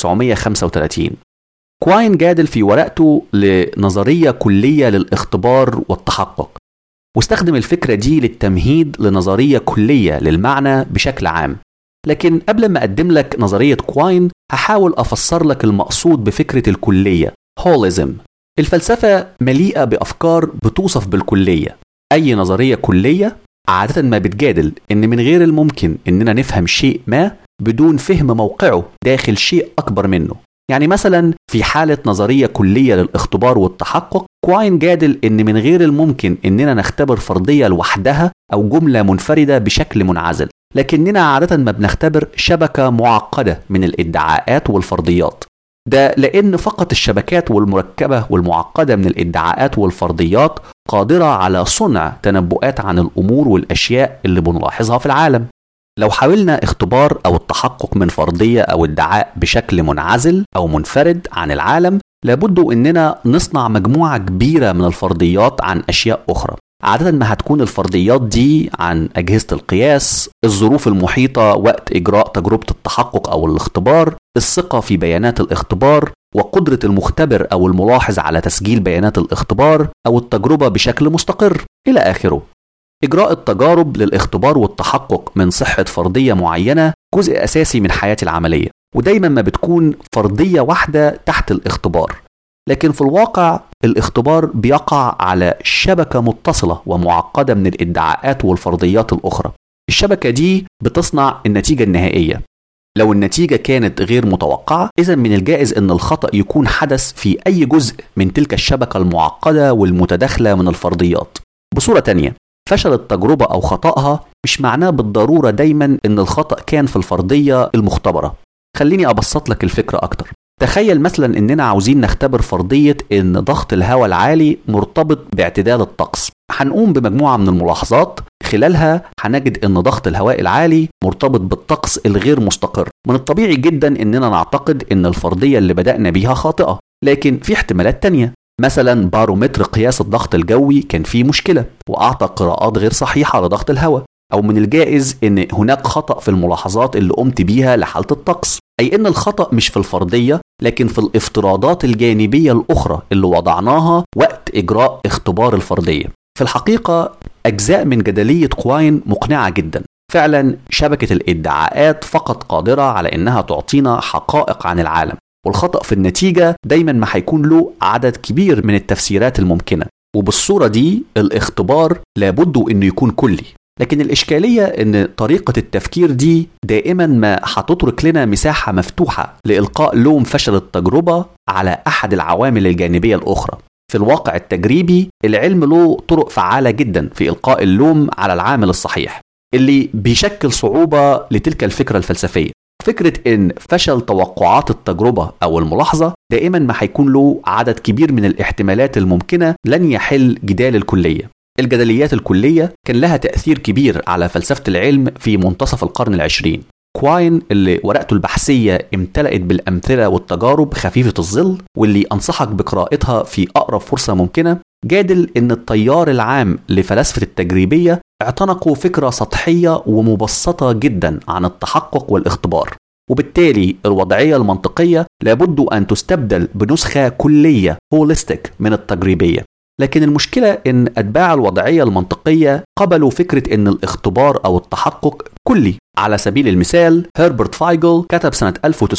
1935 كواين جادل في ورقته لنظرية كلية للاختبار والتحقق واستخدم الفكرة دي للتمهيد لنظرية كلية للمعنى بشكل عام لكن قبل ما أقدم لك نظرية كواين هحاول أفسر لك المقصود بفكرة الكلية هوليزم الفلسفة مليئة بأفكار بتوصف بالكلية أي نظرية كلية عادة ما بتجادل إن من غير الممكن إننا نفهم شيء ما بدون فهم موقعه داخل شيء أكبر منه يعني مثلا في حالة نظرية كلية للاختبار والتحقق كواين جادل إن من غير الممكن إننا نختبر فرضية لوحدها أو جملة منفردة بشكل منعزل لكننا عادة ما بنختبر شبكة معقدة من الادعاءات والفرضيات ده لأن فقط الشبكات والمركبة والمعقدة من الادعاءات والفرضيات قادرة على صنع تنبؤات عن الأمور والأشياء اللي بنلاحظها في العالم لو حاولنا اختبار أو التحقق من فرضية أو ادعاء بشكل منعزل أو منفرد عن العالم لابد اننا نصنع مجموعه كبيره من الفرضيات عن اشياء اخرى عادة ما هتكون الفرضيات دي عن أجهزة القياس، الظروف المحيطة وقت إجراء تجربة التحقق أو الاختبار، الثقة في بيانات الاختبار، وقدرة المختبر أو الملاحظ على تسجيل بيانات الاختبار أو التجربة بشكل مستقر إلى آخره. إجراء التجارب للاختبار والتحقق من صحة فرضية معينة جزء أساسي من حياتي العملية، ودايما ما بتكون فرضية واحدة تحت الاختبار لكن في الواقع الاختبار بيقع على شبكة متصلة ومعقدة من الادعاءات والفرضيات الأخرى الشبكة دي بتصنع النتيجة النهائية لو النتيجة كانت غير متوقعة إذا من الجائز أن الخطأ يكون حدث في أي جزء من تلك الشبكة المعقدة والمتداخلة من الفرضيات بصورة تانية فشل التجربة أو خطأها مش معناه بالضرورة دايما أن الخطأ كان في الفرضية المختبرة خليني أبسط لك الفكرة أكتر تخيل مثلا اننا عاوزين نختبر فرضيه ان ضغط الهواء العالي مرتبط باعتدال الطقس هنقوم بمجموعه من الملاحظات خلالها هنجد ان ضغط الهواء العالي مرتبط بالطقس الغير مستقر من الطبيعي جدا اننا نعتقد ان الفرضيه اللي بدانا بيها خاطئه لكن في احتمالات تانية مثلا بارومتر قياس الضغط الجوي كان فيه مشكله واعطى قراءات غير صحيحه لضغط الهواء أو من الجائز إن هناك خطأ في الملاحظات اللي قمت بيها لحالة الطقس أي إن الخطأ مش في الفرضية لكن في الافتراضات الجانبية الأخرى اللي وضعناها وقت إجراء اختبار الفرضية في الحقيقة أجزاء من جدلية كواين مقنعة جدا فعلا شبكة الادعاءات فقط قادرة على إنها تعطينا حقائق عن العالم والخطأ في النتيجة دايما ما هيكون له عدد كبير من التفسيرات الممكنة وبالصورة دي الاختبار لابد انه يكون كلي لكن الإشكالية إن طريقة التفكير دي دائما ما هتترك لنا مساحة مفتوحة لإلقاء لوم فشل التجربة على أحد العوامل الجانبية الأخرى في الواقع التجريبي العلم له طرق فعالة جدا في إلقاء اللوم على العامل الصحيح اللي بيشكل صعوبة لتلك الفكرة الفلسفية فكرة إن فشل توقعات التجربة أو الملاحظة دائما ما هيكون له عدد كبير من الاحتمالات الممكنة لن يحل جدال الكلية الجدليات الكلية كان لها تأثير كبير على فلسفة العلم في منتصف القرن العشرين كواين اللي ورقته البحثية امتلأت بالأمثلة والتجارب خفيفة الظل واللي أنصحك بقراءتها في أقرب فرصة ممكنة جادل إن التيار العام لفلاسفة التجريبية اعتنقوا فكرة سطحية ومبسطة جدا عن التحقق والاختبار وبالتالي الوضعية المنطقية لابد أن تستبدل بنسخة كلية هوليستيك من التجريبية لكن المشكلة إن أتباع الوضعية المنطقية قبلوا فكرة إن الاختبار أو التحقق كلي على سبيل المثال هربرت فايجل كتب سنة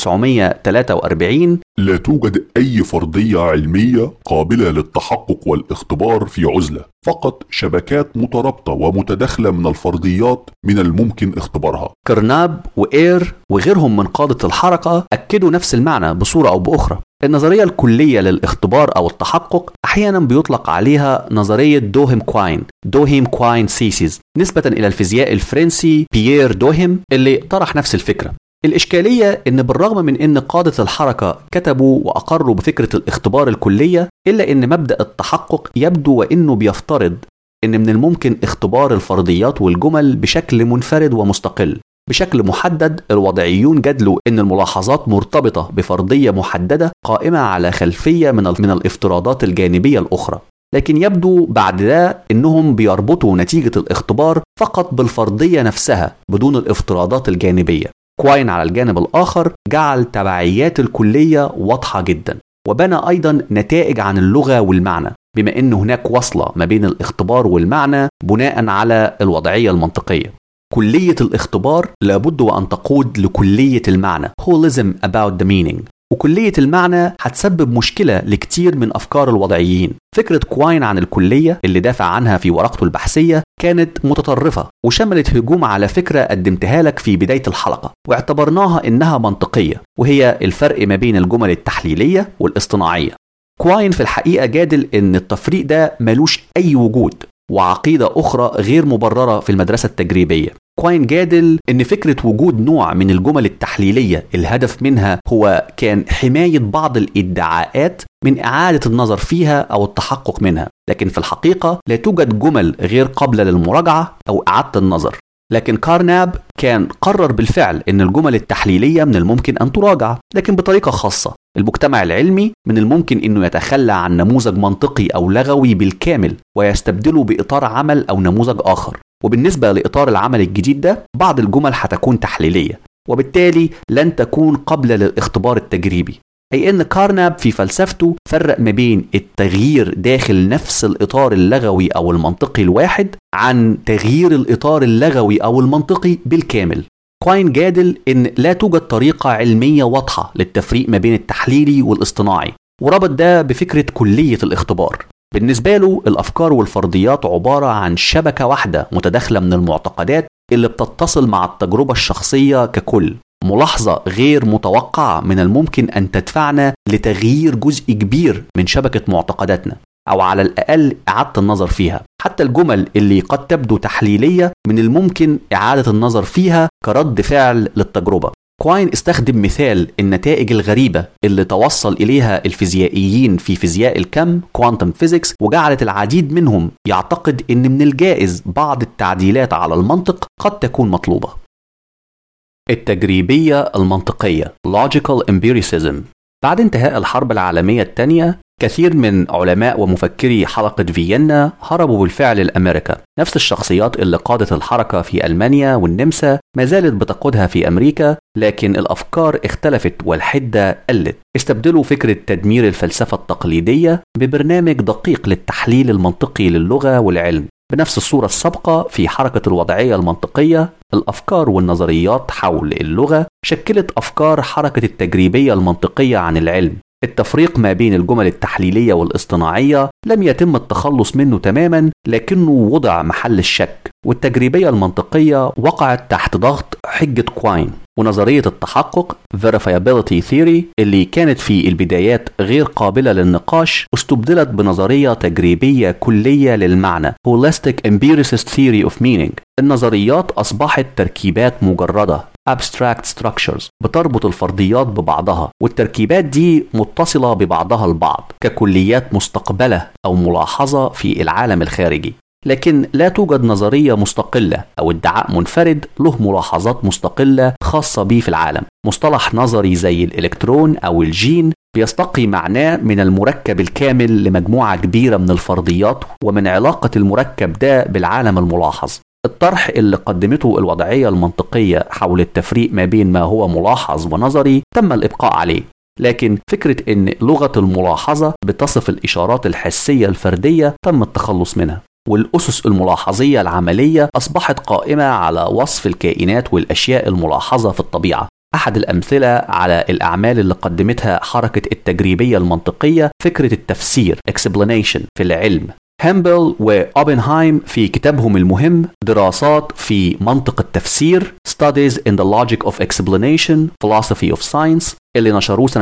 1943 لا توجد أي فرضية علمية قابلة للتحقق والاختبار في عزلة فقط شبكات مترابطة ومتداخلة من الفرضيات من الممكن اختبارها كرناب وإير وغيرهم من قادة الحركة أكدوا نفس المعنى بصورة أو بأخرى النظرية الكلية للاختبار أو التحقق أحيانا بيطلق عليها نظرية دوهم كواين دوهم كواين سيسيز نسبة إلى الفيزياء الفرنسي بيير دوهم اللي طرح نفس الفكرة الإشكالية إن بالرغم من إن قادة الحركة كتبوا وأقروا بفكرة الاختبار الكلية إلا إن مبدأ التحقق يبدو وإنه بيفترض إن من الممكن اختبار الفرضيات والجمل بشكل منفرد ومستقل بشكل محدد الوضعيون جدلوا ان الملاحظات مرتبطه بفرضيه محدده قائمه على خلفيه من من الافتراضات الجانبيه الاخرى لكن يبدو بعد ده انهم بيربطوا نتيجه الاختبار فقط بالفرضيه نفسها بدون الافتراضات الجانبيه كواين على الجانب الاخر جعل تبعيات الكليه واضحه جدا وبنى ايضا نتائج عن اللغه والمعنى بما ان هناك وصله ما بين الاختبار والمعنى بناء على الوضعيه المنطقيه كلية الاختبار لابد وأن تقود لكلية المعنى holism about the meaning وكلية المعنى هتسبب مشكلة لكتير من أفكار الوضعيين فكرة كواين عن الكلية اللي دافع عنها في ورقته البحثية كانت متطرفة وشملت هجوم على فكرة قدمتها لك في بداية الحلقة واعتبرناها إنها منطقية وهي الفرق ما بين الجمل التحليلية والاصطناعية كواين في الحقيقة جادل إن التفريق ده ملوش أي وجود وعقيدة أخرى غير مبررة في المدرسة التجريبية كواين جادل ان فكره وجود نوع من الجمل التحليليه الهدف منها هو كان حمايه بعض الادعاءات من اعاده النظر فيها او التحقق منها لكن في الحقيقه لا توجد جمل غير قابله للمراجعه او اعاده النظر لكن كارناب كان قرر بالفعل ان الجمل التحليليه من الممكن ان تراجع لكن بطريقه خاصه المجتمع العلمي من الممكن انه يتخلى عن نموذج منطقي او لغوي بالكامل ويستبدله باطار عمل او نموذج اخر وبالنسبة لإطار العمل الجديد ده بعض الجمل هتكون تحليلية وبالتالي لن تكون قابلة للاختبار التجريبي أي أن كارناب في فلسفته فرق ما بين التغيير داخل نفس الإطار اللغوي أو المنطقي الواحد عن تغيير الإطار اللغوي أو المنطقي بالكامل كواين جادل إن لا توجد طريقة علمية واضحة للتفريق ما بين التحليلي والاصطناعي وربط ده بفكرة كلية الاختبار بالنسبة له الأفكار والفرضيات عبارة عن شبكة واحدة متداخلة من المعتقدات اللي بتتصل مع التجربة الشخصية ككل ملاحظة غير متوقعة من الممكن أن تدفعنا لتغيير جزء كبير من شبكة معتقداتنا أو على الأقل إعادة النظر فيها حتى الجمل اللي قد تبدو تحليلية من الممكن إعادة النظر فيها كرد فعل للتجربة كواين استخدم مثال النتائج الغريبة اللي توصل إليها الفيزيائيين في فيزياء الكم كوانتم فيزيكس وجعلت العديد منهم يعتقد إن من الجائز بعض التعديلات على المنطق قد تكون مطلوبة التجريبية المنطقية Logical Empiricism بعد انتهاء الحرب العالمية الثانية كثير من علماء ومفكري حلقة فيينا هربوا بالفعل لأمريكا نفس الشخصيات اللي قادت الحركة في ألمانيا والنمسا ما زالت بتقودها في أمريكا لكن الأفكار اختلفت والحدة قلت استبدلوا فكرة تدمير الفلسفة التقليدية ببرنامج دقيق للتحليل المنطقي للغة والعلم بنفس الصورة السابقة في حركة الوضعية المنطقية الأفكار والنظريات حول اللغة شكلت أفكار حركة التجريبية المنطقية عن العلم التفريق ما بين الجمل التحليلية والاصطناعية لم يتم التخلص منه تماما لكنه وضع محل الشك والتجريبية المنطقية وقعت تحت ضغط حجة كواين ونظرية التحقق verifiability theory اللي كانت في البدايات غير قابلة للنقاش استبدلت بنظرية تجريبية كلية للمعنى holistic empiricist theory of meaning النظريات أصبحت تركيبات مجردة abstract structures بتربط الفرضيات ببعضها والتركيبات دي متصلة ببعضها البعض ككليات مستقبلة أو ملاحظة في العالم الخارجي لكن لا توجد نظرية مستقلة أو ادعاء منفرد له ملاحظات مستقلة خاصة به في العالم مصطلح نظري زي الإلكترون أو الجين بيستقي معناه من المركب الكامل لمجموعة كبيرة من الفرضيات ومن علاقة المركب ده بالعالم الملاحظ الطرح اللي قدمته الوضعية المنطقية حول التفريق ما بين ما هو ملاحظ ونظري تم الإبقاء عليه لكن فكرة إن لغة الملاحظة بتصف الإشارات الحسية الفردية تم التخلص منها والأسس الملاحظية العملية أصبحت قائمة على وصف الكائنات والأشياء الملاحظة في الطبيعة أحد الأمثلة على الأعمال اللي قدمتها حركة التجريبية المنطقية فكرة التفسير explanation في العلم هامبل وأوبنهايم في كتابهم المهم دراسات في منطق التفسير Studies in the Logic of Explanation Philosophy of Science اللي نشروه سنة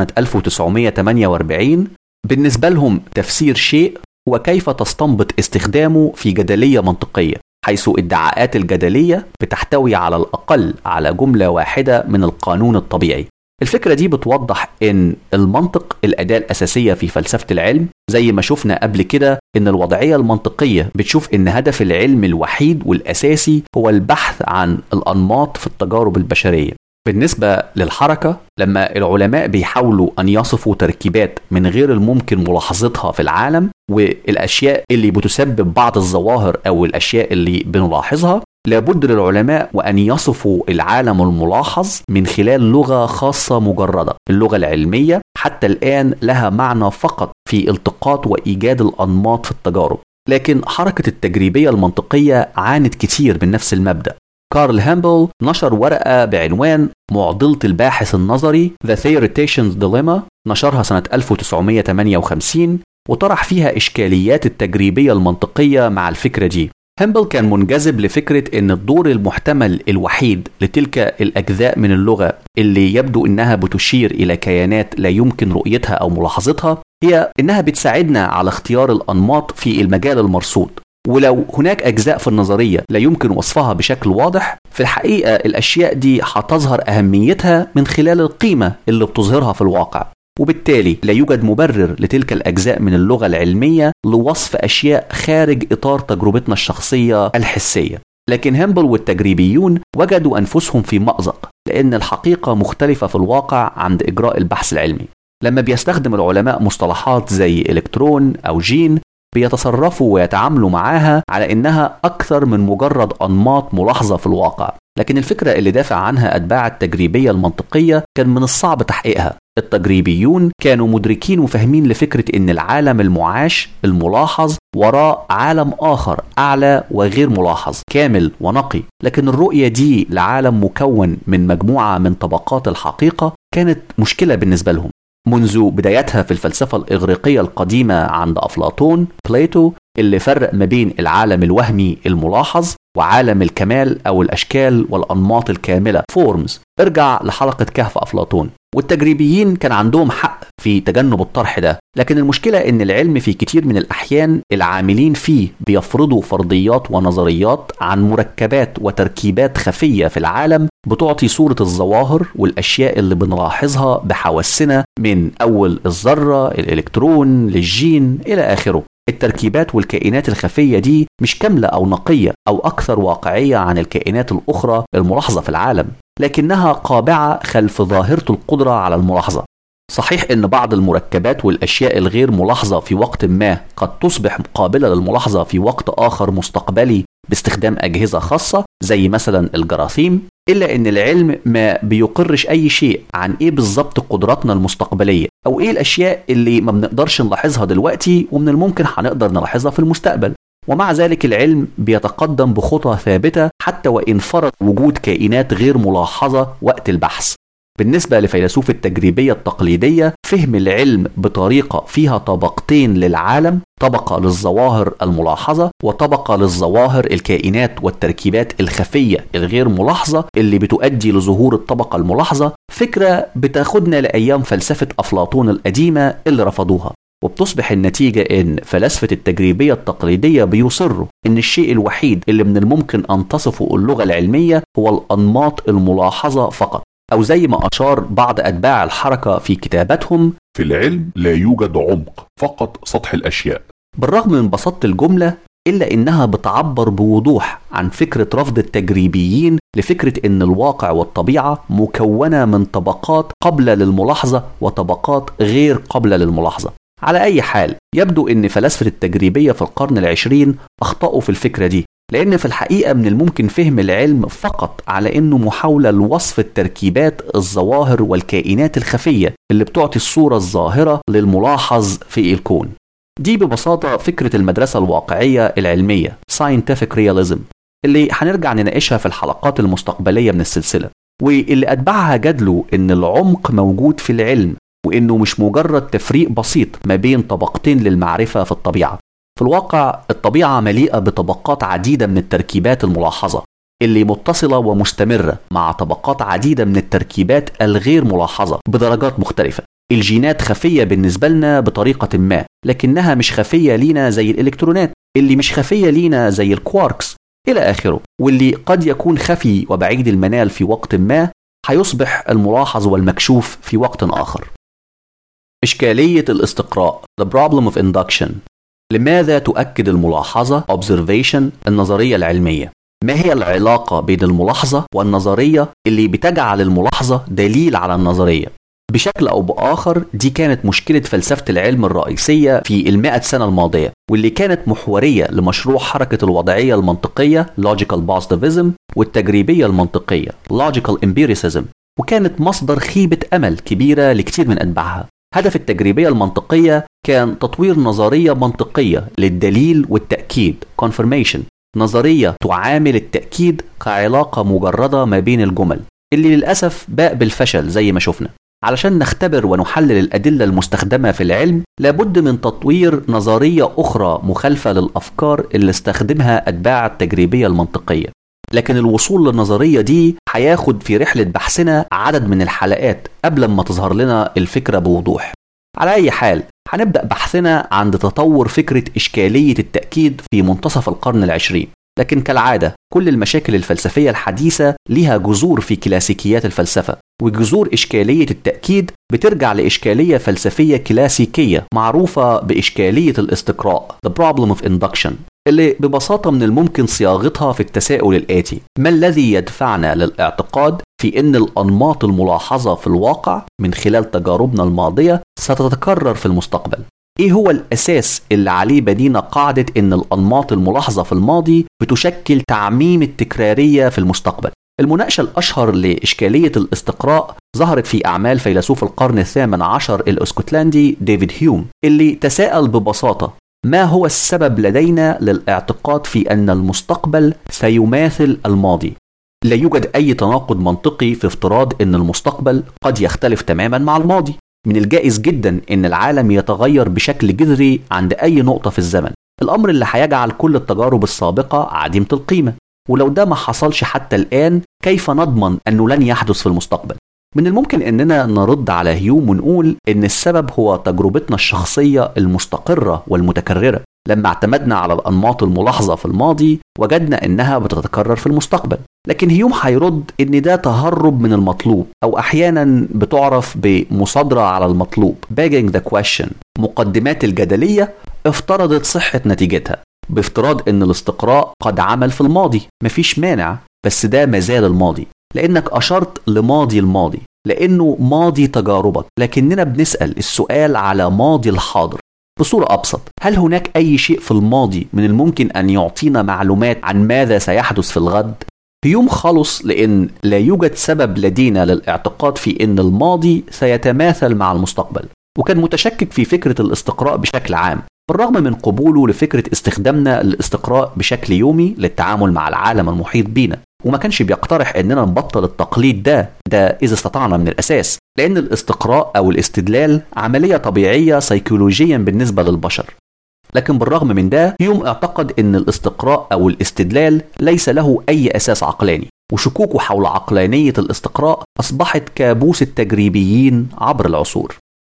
1948 بالنسبة لهم تفسير شيء وكيف تستنبط استخدامه في جدلية منطقية حيث ادعاءات الجدلية بتحتوي على الأقل على جملة واحدة من القانون الطبيعي الفكرة دي بتوضح إن المنطق الأداة الأساسية في فلسفة العلم زي ما شفنا قبل كده إن الوضعية المنطقية بتشوف إن هدف العلم الوحيد والأساسي هو البحث عن الأنماط في التجارب البشرية بالنسبة للحركة لما العلماء بيحاولوا أن يصفوا تركيبات من غير الممكن ملاحظتها في العالم والأشياء اللي بتسبب بعض الظواهر أو الأشياء اللي بنلاحظها لابد للعلماء وأن يصفوا العالم الملاحظ من خلال لغة خاصة مجردة اللغة العلمية حتى الآن لها معنى فقط في التقاط وإيجاد الأنماط في التجارب لكن حركة التجريبية المنطقية عانت كتير من نفس المبدأ كارل هامبل نشر ورقة بعنوان معضلة الباحث النظري The Theoretician's Dilemma نشرها سنة 1958 وطرح فيها إشكاليات التجريبية المنطقية مع الفكرة دي هامبل كان منجذب لفكرة أن الدور المحتمل الوحيد لتلك الأجزاء من اللغة اللي يبدو أنها بتشير إلى كيانات لا يمكن رؤيتها أو ملاحظتها هي أنها بتساعدنا على اختيار الأنماط في المجال المرصود ولو هناك أجزاء في النظرية لا يمكن وصفها بشكل واضح في الحقيقة الأشياء دي هتظهر أهميتها من خلال القيمة اللي بتظهرها في الواقع وبالتالي لا يوجد مبرر لتلك الأجزاء من اللغة العلمية لوصف أشياء خارج إطار تجربتنا الشخصية الحسية لكن هامبل والتجريبيون وجدوا أنفسهم في مأزق لأن الحقيقة مختلفة في الواقع عند إجراء البحث العلمي لما بيستخدم العلماء مصطلحات زي إلكترون أو جين بيتصرفوا ويتعاملوا معاها على إنها أكثر من مجرد أنماط ملاحظة في الواقع لكن الفكرة اللي دافع عنها أتباع التجريبية المنطقية كان من الصعب تحقيقها التجريبيون كانوا مدركين وفاهمين لفكرة إن العالم المعاش الملاحظ وراء عالم آخر أعلى وغير ملاحظ كامل ونقي لكن الرؤية دي لعالم مكون من مجموعة من طبقات الحقيقة كانت مشكلة بالنسبة لهم منذ بدايتها في الفلسفة الإغريقية القديمة عند أفلاطون بليتو اللي فرق ما بين العالم الوهمي الملاحظ وعالم الكمال أو الأشكال والأنماط الكاملة فورمز ارجع لحلقة كهف أفلاطون والتجريبيين كان عندهم حق في تجنب الطرح ده لكن المشكلة ان العلم في كتير من الأحيان العاملين فيه بيفرضوا فرضيات ونظريات عن مركبات وتركيبات خفية في العالم بتعطي صورة الظواهر والأشياء اللي بنلاحظها بحواسنا من أول الذرة الإلكترون للجين إلى آخره التركيبات والكائنات الخفية دي مش كاملة أو نقية أو أكثر واقعية عن الكائنات الأخرى الملاحظة في العالم لكنها قابعة خلف ظاهرة القدرة على الملاحظة صحيح ان بعض المركبات والاشياء الغير ملاحظه في وقت ما قد تصبح قابله للملاحظه في وقت اخر مستقبلي باستخدام اجهزه خاصه زي مثلا الجراثيم الا ان العلم ما بيقرش اي شيء عن ايه بالظبط قدراتنا المستقبليه او ايه الاشياء اللي ما بنقدرش نلاحظها دلوقتي ومن الممكن هنقدر نلاحظها في المستقبل ومع ذلك العلم بيتقدم بخطى ثابته حتى وان فرض وجود كائنات غير ملاحظه وقت البحث بالنسبة لفيلسوف التجريبية التقليدية فهم العلم بطريقة فيها طبقتين للعالم طبقة للظواهر الملاحظة وطبقة للظواهر الكائنات والتركيبات الخفية الغير ملاحظة اللي بتؤدي لظهور الطبقة الملاحظة فكرة بتاخدنا لأيام فلسفة أفلاطون القديمة اللي رفضوها وبتصبح النتيجة إن فلاسفة التجريبية التقليدية بيصروا إن الشيء الوحيد اللي من الممكن أن تصفه اللغة العلمية هو الأنماط الملاحظة فقط أو زي ما أشار بعض أتباع الحركة في كتاباتهم في العلم لا يوجد عمق فقط سطح الأشياء بالرغم من بساطة الجملة إلا إنها بتعبر بوضوح عن فكرة رفض التجريبيين لفكرة إن الواقع والطبيعة مكونة من طبقات قابلة للملاحظة وطبقات غير قابلة للملاحظة على أي حال يبدو أن فلاسفة التجريبية في القرن العشرين أخطأوا في الفكرة دي لأن في الحقيقة من الممكن فهم العلم فقط على أنه محاولة لوصف التركيبات الظواهر والكائنات الخفية اللي بتعطي الصورة الظاهرة للملاحظ في الكون دي ببساطة فكرة المدرسة الواقعية العلمية Scientific Realism اللي هنرجع نناقشها في الحلقات المستقبلية من السلسلة واللي أتبعها جدله إن العمق موجود في العلم وإنه مش مجرد تفريق بسيط ما بين طبقتين للمعرفة في الطبيعة في الواقع الطبيعة مليئة بطبقات عديدة من التركيبات الملاحظة اللي متصلة ومستمرة مع طبقات عديدة من التركيبات الغير ملاحظة بدرجات مختلفة الجينات خفية بالنسبة لنا بطريقة ما لكنها مش خفية لينا زي الإلكترونات اللي مش خفية لينا زي الكواركس إلى آخره واللي قد يكون خفي وبعيد المنال في وقت ما هيصبح الملاحظ والمكشوف في وقت آخر إشكالية الاستقراء The problem of induction لماذا تؤكد الملاحظة observation النظرية العلمية؟ ما هي العلاقة بين الملاحظة والنظرية اللي بتجعل الملاحظة دليل على النظرية؟ بشكل أو بآخر دي كانت مشكلة فلسفة العلم الرئيسية في المائة سنة الماضية واللي كانت محورية لمشروع حركة الوضعية المنطقية Logical Positivism والتجريبية المنطقية Logical Empiricism وكانت مصدر خيبة أمل كبيرة لكثير من أتباعها هدف التجريبية المنطقية كان تطوير نظرية منطقية للدليل والتأكيد confirmation نظرية تعامل التأكيد كعلاقة مجردة ما بين الجمل اللي للأسف باء بالفشل زي ما شفنا علشان نختبر ونحلل الأدلة المستخدمة في العلم لابد من تطوير نظرية أخرى مخالفة للأفكار اللي استخدمها أتباع التجريبية المنطقية لكن الوصول للنظرية دي هياخد في رحلة بحثنا عدد من الحلقات قبل ما تظهر لنا الفكرة بوضوح على أي حال هنبدأ بحثنا عند تطور فكرة إشكالية التأكيد في منتصف القرن العشرين لكن كالعادة كل المشاكل الفلسفية الحديثة لها جذور في كلاسيكيات الفلسفة وجذور إشكالية التأكيد بترجع لإشكالية فلسفية كلاسيكية معروفة بإشكالية الاستقراء The Problem of Induction اللي ببساطة من الممكن صياغتها في التساؤل الآتي ما الذي يدفعنا للاعتقاد في أن الأنماط الملاحظة في الواقع من خلال تجاربنا الماضية ستتكرر في المستقبل ايه هو الاساس اللي عليه بنينا قاعده ان الانماط الملاحظه في الماضي بتشكل تعميم التكراريه في المستقبل المناقشه الاشهر لاشكاليه الاستقراء ظهرت في اعمال فيلسوف القرن الثامن عشر الاسكتلندي ديفيد هيوم اللي تساءل ببساطه ما هو السبب لدينا للاعتقاد في ان المستقبل سيماثل الماضي لا يوجد اي تناقض منطقي في افتراض ان المستقبل قد يختلف تماما مع الماضي من الجائز جدا ان العالم يتغير بشكل جذري عند اي نقطه في الزمن الامر اللي هيجعل كل التجارب السابقه عديمه القيمه ولو ده ما حصلش حتى الان كيف نضمن انه لن يحدث في المستقبل من الممكن اننا نرد على هيوم ونقول ان السبب هو تجربتنا الشخصيه المستقره والمتكرره لما اعتمدنا على الانماط الملاحظه في الماضي وجدنا انها بتتكرر في المستقبل لكن هيوم هيرد ان ده تهرب من المطلوب او احيانا بتعرف بمصادره على المطلوب begging the question مقدمات الجدليه افترضت صحه نتيجتها بافتراض ان الاستقراء قد عمل في الماضي مفيش مانع بس ده مازال الماضي لانك اشرت لماضي الماضي لانه ماضي تجاربك لكننا بنسال السؤال على ماضي الحاضر بصورة أبسط هل هناك أي شيء في الماضي من الممكن أن يعطينا معلومات عن ماذا سيحدث في الغد؟ هيوم خلص لأن لا يوجد سبب لدينا للاعتقاد في أن الماضي سيتماثل مع المستقبل وكان متشكك في فكرة الاستقراء بشكل عام بالرغم من قبوله لفكرة استخدامنا الاستقراء بشكل يومي للتعامل مع العالم المحيط بينا وما كانش بيقترح اننا نبطل التقليد ده ده اذا استطعنا من الاساس لان الاستقراء او الاستدلال عمليه طبيعيه سيكولوجيا بالنسبه للبشر لكن بالرغم من ده يوم اعتقد ان الاستقراء او الاستدلال ليس له اي اساس عقلاني وشكوكه حول عقلانيه الاستقراء اصبحت كابوس التجريبيين عبر العصور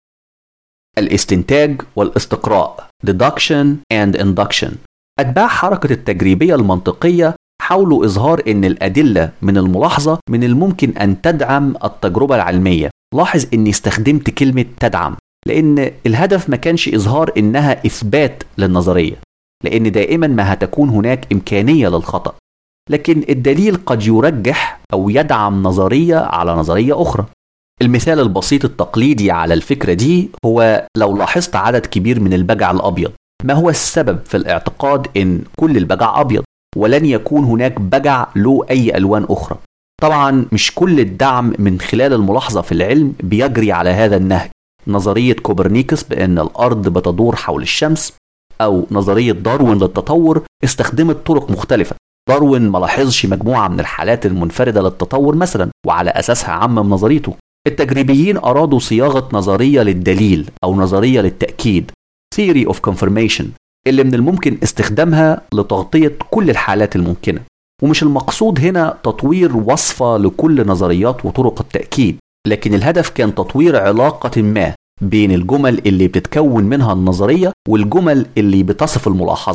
الاستنتاج والاستقراء deduction and induction أتباع حركة التجريبية المنطقية حاولوا إظهار أن الأدلة من الملاحظة من الممكن أن تدعم التجربة العلمية لاحظ أني استخدمت كلمة تدعم لأن الهدف ما كانش إظهار إنها إثبات للنظرية لأن دائما ما هتكون هناك إمكانية للخطأ لكن الدليل قد يرجح أو يدعم نظرية على نظرية أخرى المثال البسيط التقليدي على الفكرة دي هو لو لاحظت عدد كبير من البجع الأبيض ما هو السبب في الاعتقاد إن كل البجع أبيض ولن يكون هناك بجع له أي ألوان أخرى طبعا مش كل الدعم من خلال الملاحظة في العلم بيجري على هذا النهج نظرية كوبرنيكوس بأن الأرض بتدور حول الشمس أو نظرية داروين للتطور استخدمت طرق مختلفة داروين ما لاحظش مجموعة من الحالات المنفردة للتطور مثلا وعلى أساسها عمم نظريته التجريبيين أرادوا صياغة نظرية للدليل أو نظرية للتأكيد Theory of Confirmation اللي من الممكن استخدامها لتغطية كل الحالات الممكنة ومش المقصود هنا تطوير وصفة لكل نظريات وطرق التأكيد لكن الهدف كان تطوير علاقة ما بين الجمل اللي بتتكون منها النظرية والجمل اللي بتصف الملاحظة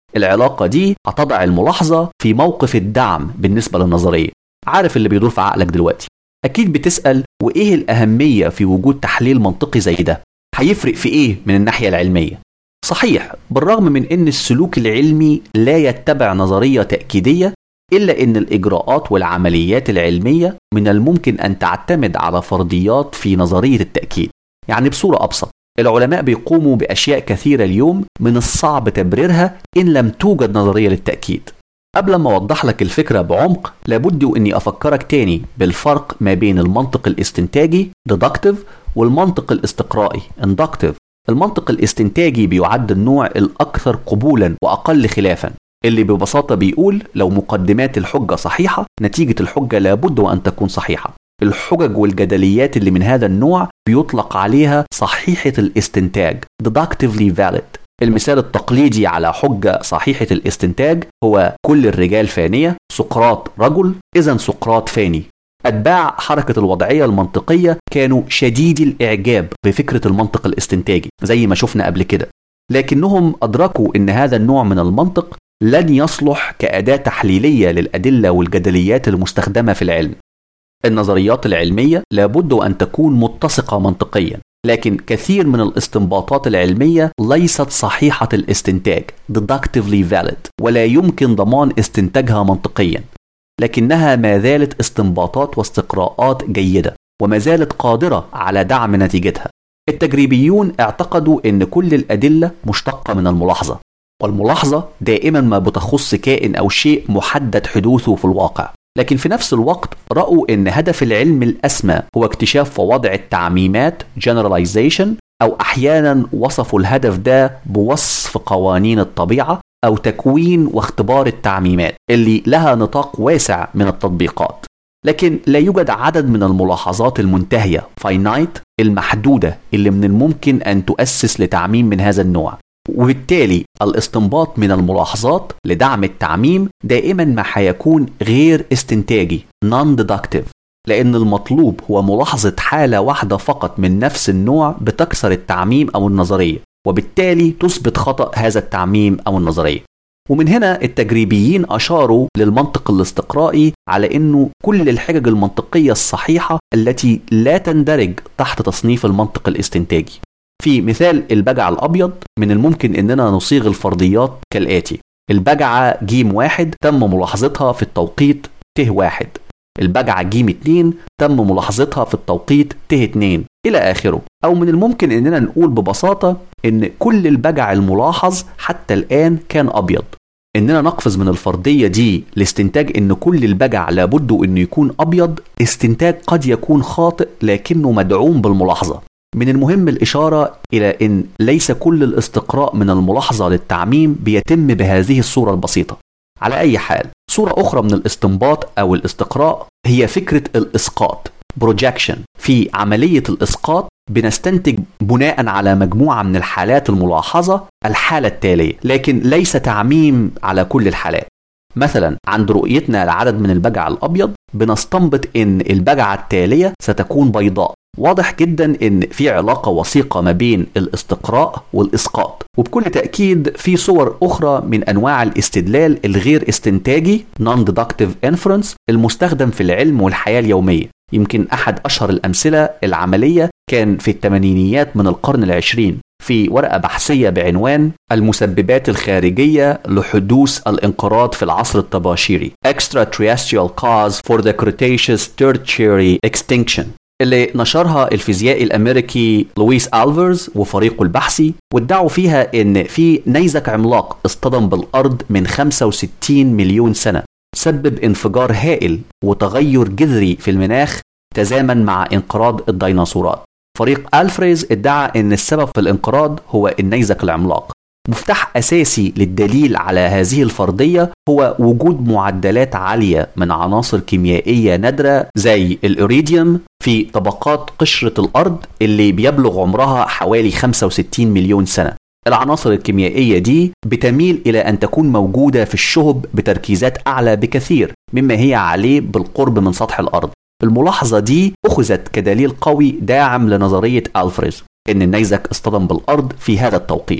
العلاقة دي هتضع الملاحظة في موقف الدعم بالنسبة للنظرية عارف اللي بيدور في عقلك دلوقتي أكيد بتسأل وإيه الأهمية في وجود تحليل منطقي زي ده هيفرق في إيه من الناحية العلمية صحيح بالرغم من أن السلوك العلمي لا يتبع نظرية تأكيدية إلا أن الإجراءات والعمليات العلمية من الممكن أن تعتمد على فرضيات في نظرية التأكيد يعني بصورة أبسط العلماء بيقوموا بأشياء كثيرة اليوم من الصعب تبريرها إن لم توجد نظرية للتأكيد قبل ما أوضح لك الفكرة بعمق لابد أني أفكرك تاني بالفرق ما بين المنطق الاستنتاجي deductive والمنطق الاستقرائي inductive المنطق الاستنتاجي بيعد النوع الأكثر قبولا وأقل خلافا اللي ببساطة بيقول لو مقدمات الحجة صحيحة نتيجة الحجة لابد وأن تكون صحيحة الحجج والجدليات اللي من هذا النوع بيطلق عليها صحيحة الاستنتاج deductively valid المثال التقليدي على حجة صحيحة الاستنتاج هو كل الرجال فانية سقراط رجل إذا سقراط فاني أتباع حركة الوضعية المنطقية كانوا شديدي الإعجاب بفكرة المنطق الاستنتاجي زي ما شفنا قبل كده لكنهم أدركوا أن هذا النوع من المنطق لن يصلح كأداة تحليلية للأدلة والجدليات المستخدمة في العلم النظريات العلمية لابد أن تكون متسقة منطقيا لكن كثير من الاستنباطات العلمية ليست صحيحة الاستنتاج deductively valid ولا يمكن ضمان استنتاجها منطقيا لكنها ما زالت استنباطات واستقراءات جيدة وما زالت قادرة على دعم نتيجتها التجريبيون اعتقدوا ان كل الأدلة مشتقة من الملاحظة والملاحظة دائما ما بتخص كائن أو شيء محدد حدوثه في الواقع لكن في نفس الوقت رأوا أن هدف العلم الأسمى هو اكتشاف ووضع التعميمات generalization أو أحيانا وصفوا الهدف ده بوصف قوانين الطبيعة أو تكوين واختبار التعميمات اللي لها نطاق واسع من التطبيقات لكن لا يوجد عدد من الملاحظات المنتهية finite المحدودة اللي من الممكن أن تؤسس لتعميم من هذا النوع وبالتالي الاستنباط من الملاحظات لدعم التعميم دائما ما حيكون غير استنتاجي non-deductive لأن المطلوب هو ملاحظة حالة واحدة فقط من نفس النوع بتكسر التعميم أو النظرية وبالتالي تثبت خطأ هذا التعميم أو النظرية ومن هنا التجريبيين أشاروا للمنطق الاستقرائي على أنه كل الحجج المنطقية الصحيحة التي لا تندرج تحت تصنيف المنطق الاستنتاجي في مثال البجع الأبيض من الممكن أننا نصيغ الفرضيات كالآتي البجعة جيم واحد تم ملاحظتها في التوقيت ت واحد البجعة جيم اتنين تم ملاحظتها في التوقيت ت اتنين إلى آخره أو من الممكن أننا نقول ببساطة أن كل البجع الملاحظ حتى الآن كان أبيض اننا نقفز من الفرضيه دي لاستنتاج ان كل البجع لابد انه يكون ابيض استنتاج قد يكون خاطئ لكنه مدعوم بالملاحظه من المهم الإشارة إلى أن ليس كل الاستقراء من الملاحظة للتعميم بيتم بهذه الصورة البسيطة على أي حال صورة أخرى من الاستنباط أو الاستقراء هي فكرة الإسقاط projection في عملية الإسقاط بنستنتج بناء على مجموعة من الحالات الملاحظة الحالة التالية لكن ليس تعميم على كل الحالات مثلا عند رؤيتنا لعدد من البجع الأبيض بنستنبط أن البجعة التالية ستكون بيضاء واضح جدا ان في علاقه وثيقه ما بين الاستقراء والاسقاط وبكل تاكيد في صور اخرى من انواع الاستدلال الغير استنتاجي non deductive inference المستخدم في العلم والحياه اليوميه يمكن احد اشهر الامثله العمليه كان في الثمانينيات من القرن العشرين في ورقة بحثية بعنوان المسببات الخارجية لحدوث الانقراض في العصر الطباشيري Extraterrestrial Cause for the Cretaceous Tertiary Extinction اللي نشرها الفيزيائي الامريكي لويس الفرز وفريقه البحثي وادعوا فيها ان في نيزك عملاق اصطدم بالارض من 65 مليون سنه سبب انفجار هائل وتغير جذري في المناخ تزامن مع انقراض الديناصورات فريق الفريز ادعى ان السبب في الانقراض هو النيزك العملاق مفتاح اساسي للدليل على هذه الفرضيه هو وجود معدلات عاليه من عناصر كيميائيه نادره زي الاوريديوم في طبقات قشره الارض اللي بيبلغ عمرها حوالي 65 مليون سنه العناصر الكيميائيه دي بتميل الى ان تكون موجوده في الشهب بتركيزات اعلى بكثير مما هي عليه بالقرب من سطح الارض الملاحظة دي أخذت كدليل قوي داعم لنظرية ألفريز إن النيزك اصطدم بالأرض في هذا التوقيت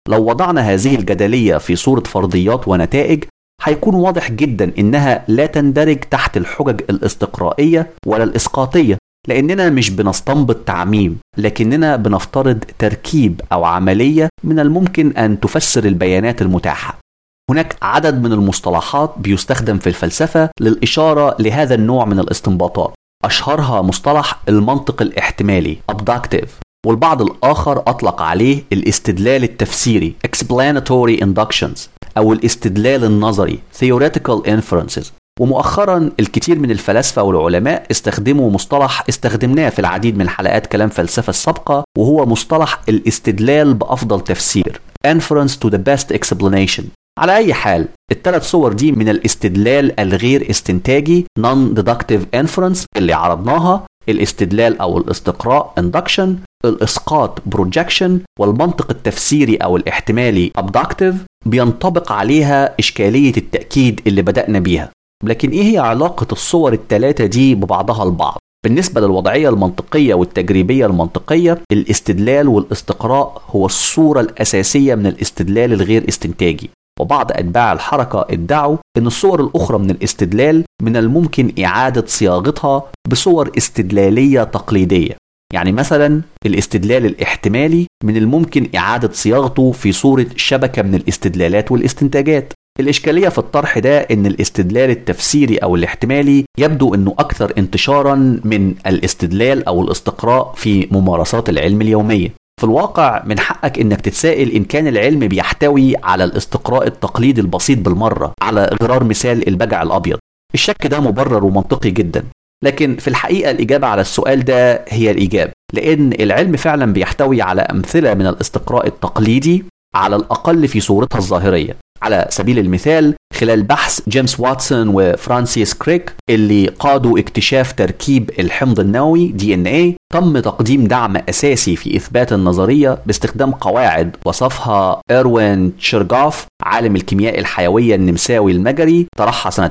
لو وضعنا هذه الجدلية في صورة فرضيات ونتائج هيكون واضح جدا إنها لا تندرج تحت الحجج الاستقرائية ولا الإسقاطية لأننا مش بنستنبط تعميم لكننا بنفترض تركيب أو عملية من الممكن أن تفسر البيانات المتاحة هناك عدد من المصطلحات بيستخدم في الفلسفة للإشارة لهذا النوع من الاستنباطات أشهرها مصطلح المنطق الاحتمالي abductive والبعض الآخر أطلق عليه الاستدلال التفسيري explanatory inductions أو الاستدلال النظري theoretical inferences ومؤخرا الكثير من الفلاسفة والعلماء استخدموا مصطلح استخدمناه في العديد من حلقات كلام فلسفة السابقة وهو مصطلح الاستدلال بأفضل تفسير inference to the best explanation على أي حال الثلاث صور دي من الاستدلال الغير استنتاجي non-deductive inference اللي عرضناها الاستدلال أو الاستقراء induction الإسقاط projection والمنطق التفسيري أو الاحتمالي abductive بينطبق عليها إشكالية التأكيد اللي بدأنا بيها لكن إيه هي علاقة الصور الثلاثة دي ببعضها البعض؟ بالنسبة للوضعية المنطقية والتجريبية المنطقية الاستدلال والاستقراء هو الصورة الأساسية من الاستدلال الغير استنتاجي وبعض أتباع الحركة ادعوا أن الصور الأخرى من الاستدلال من الممكن إعادة صياغتها بصور استدلالية تقليدية يعني مثلا الاستدلال الاحتمالي من الممكن إعادة صياغته في صورة شبكة من الاستدلالات والاستنتاجات الإشكالية في الطرح ده إن الاستدلال التفسيري أو الاحتمالي يبدو إنه أكثر انتشارا من الاستدلال أو الاستقراء في ممارسات العلم اليومية في الواقع من حقك انك تتساءل ان كان العلم بيحتوي على الاستقراء التقليدي البسيط بالمره على غرار مثال البجع الابيض الشك ده مبرر ومنطقي جدا لكن في الحقيقه الاجابه على السؤال ده هي الاجابه لان العلم فعلا بيحتوي على امثله من الاستقراء التقليدي على الاقل في صورتها الظاهريه على سبيل المثال خلال بحث جيمس واتسون وفرانسيس كريك اللي قادوا اكتشاف تركيب الحمض النووي دي ان اي تم تقديم دعم اساسي في اثبات النظريه باستخدام قواعد وصفها ايروين تشيرغوف عالم الكيمياء الحيويه النمساوي المجري طرحها سنه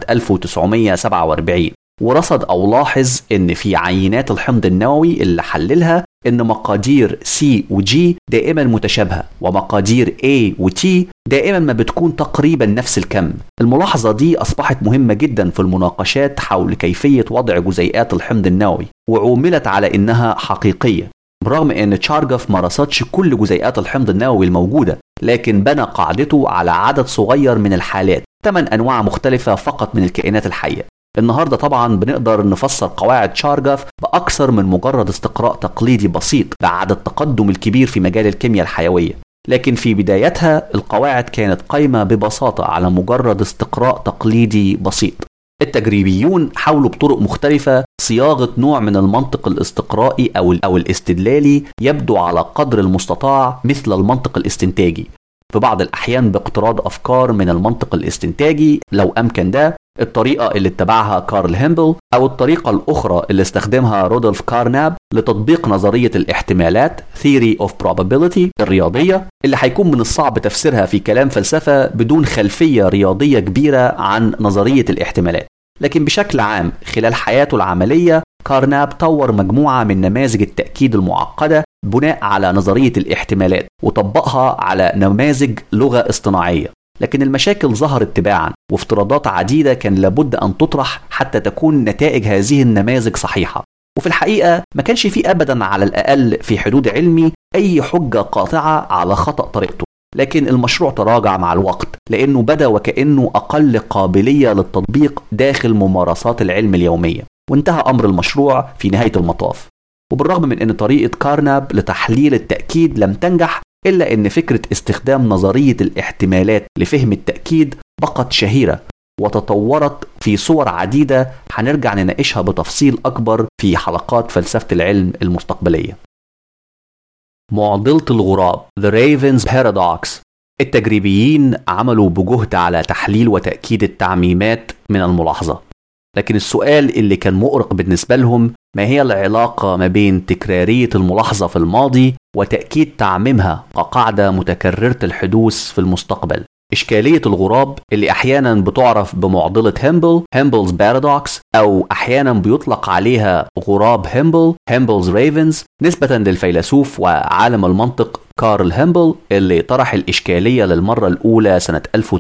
1947 ورصد او لاحظ ان في عينات الحمض النووي اللي حللها ان مقادير C و G دائما متشابهه ومقادير A و T دائما ما بتكون تقريبا نفس الكم الملاحظه دي اصبحت مهمه جدا في المناقشات حول كيفيه وضع جزيئات الحمض النووي وعوملت على انها حقيقيه برغم ان تشارجوف ما رصدش كل جزيئات الحمض النووي الموجوده لكن بنى قاعدته على عدد صغير من الحالات ثمان انواع مختلفه فقط من الكائنات الحيه النهاردة طبعا بنقدر نفسر قواعد شارجاف بأكثر من مجرد استقراء تقليدي بسيط بعد التقدم الكبير في مجال الكيمياء الحيوية لكن في بدايتها القواعد كانت قايمة ببساطة على مجرد استقراء تقليدي بسيط التجريبيون حاولوا بطرق مختلفة صياغة نوع من المنطق الاستقرائي أو أو الاستدلالي يبدو على قدر المستطاع مثل المنطق الاستنتاجي في بعض الأحيان باقتراض أفكار من المنطق الاستنتاجي لو أمكن ده الطريقة اللي اتبعها كارل هيمبل أو الطريقة الأخرى اللي استخدمها رودولف كارناب لتطبيق نظرية الاحتمالات Theory of Probability الرياضية اللي هيكون من الصعب تفسيرها في كلام فلسفة بدون خلفية رياضية كبيرة عن نظرية الاحتمالات لكن بشكل عام خلال حياته العملية كارناب طور مجموعة من نماذج التأكيد المعقدة بناء على نظرية الاحتمالات وطبقها على نماذج لغة اصطناعية لكن المشاكل ظهرت تباعا وافتراضات عديدة كان لابد أن تطرح حتى تكون نتائج هذه النماذج صحيحة وفي الحقيقة ما كانش في أبدا على الأقل في حدود علمي أي حجة قاطعة على خطأ طريقته لكن المشروع تراجع مع الوقت لأنه بدا وكأنه أقل قابلية للتطبيق داخل ممارسات العلم اليومية وانتهى أمر المشروع في نهاية المطاف وبالرغم من أن طريقة كارناب لتحليل التأكيد لم تنجح إلا أن فكرة استخدام نظرية الاحتمالات لفهم التأكيد بقت شهيرة وتطورت في صور عديدة هنرجع نناقشها بتفصيل أكبر في حلقات فلسفة العلم المستقبلية. معضلة الغراب The Raven's Paradox التجريبيين عملوا بجهد على تحليل وتأكيد التعميمات من الملاحظة لكن السؤال اللي كان مؤرق بالنسبة لهم ما هي العلاقة ما بين تكرارية الملاحظة في الماضي وتأكيد تعميمها كقاعدة متكررة الحدوث في المستقبل إشكالية الغراب اللي أحيانا بتعرف بمعضلة هيمبل هيمبلز بارادوكس أو أحيانا بيطلق عليها غراب هيمبل هيمبلز ريفنز نسبة للفيلسوف وعالم المنطق كارل هيمبل اللي طرح الإشكالية للمرة الأولى سنة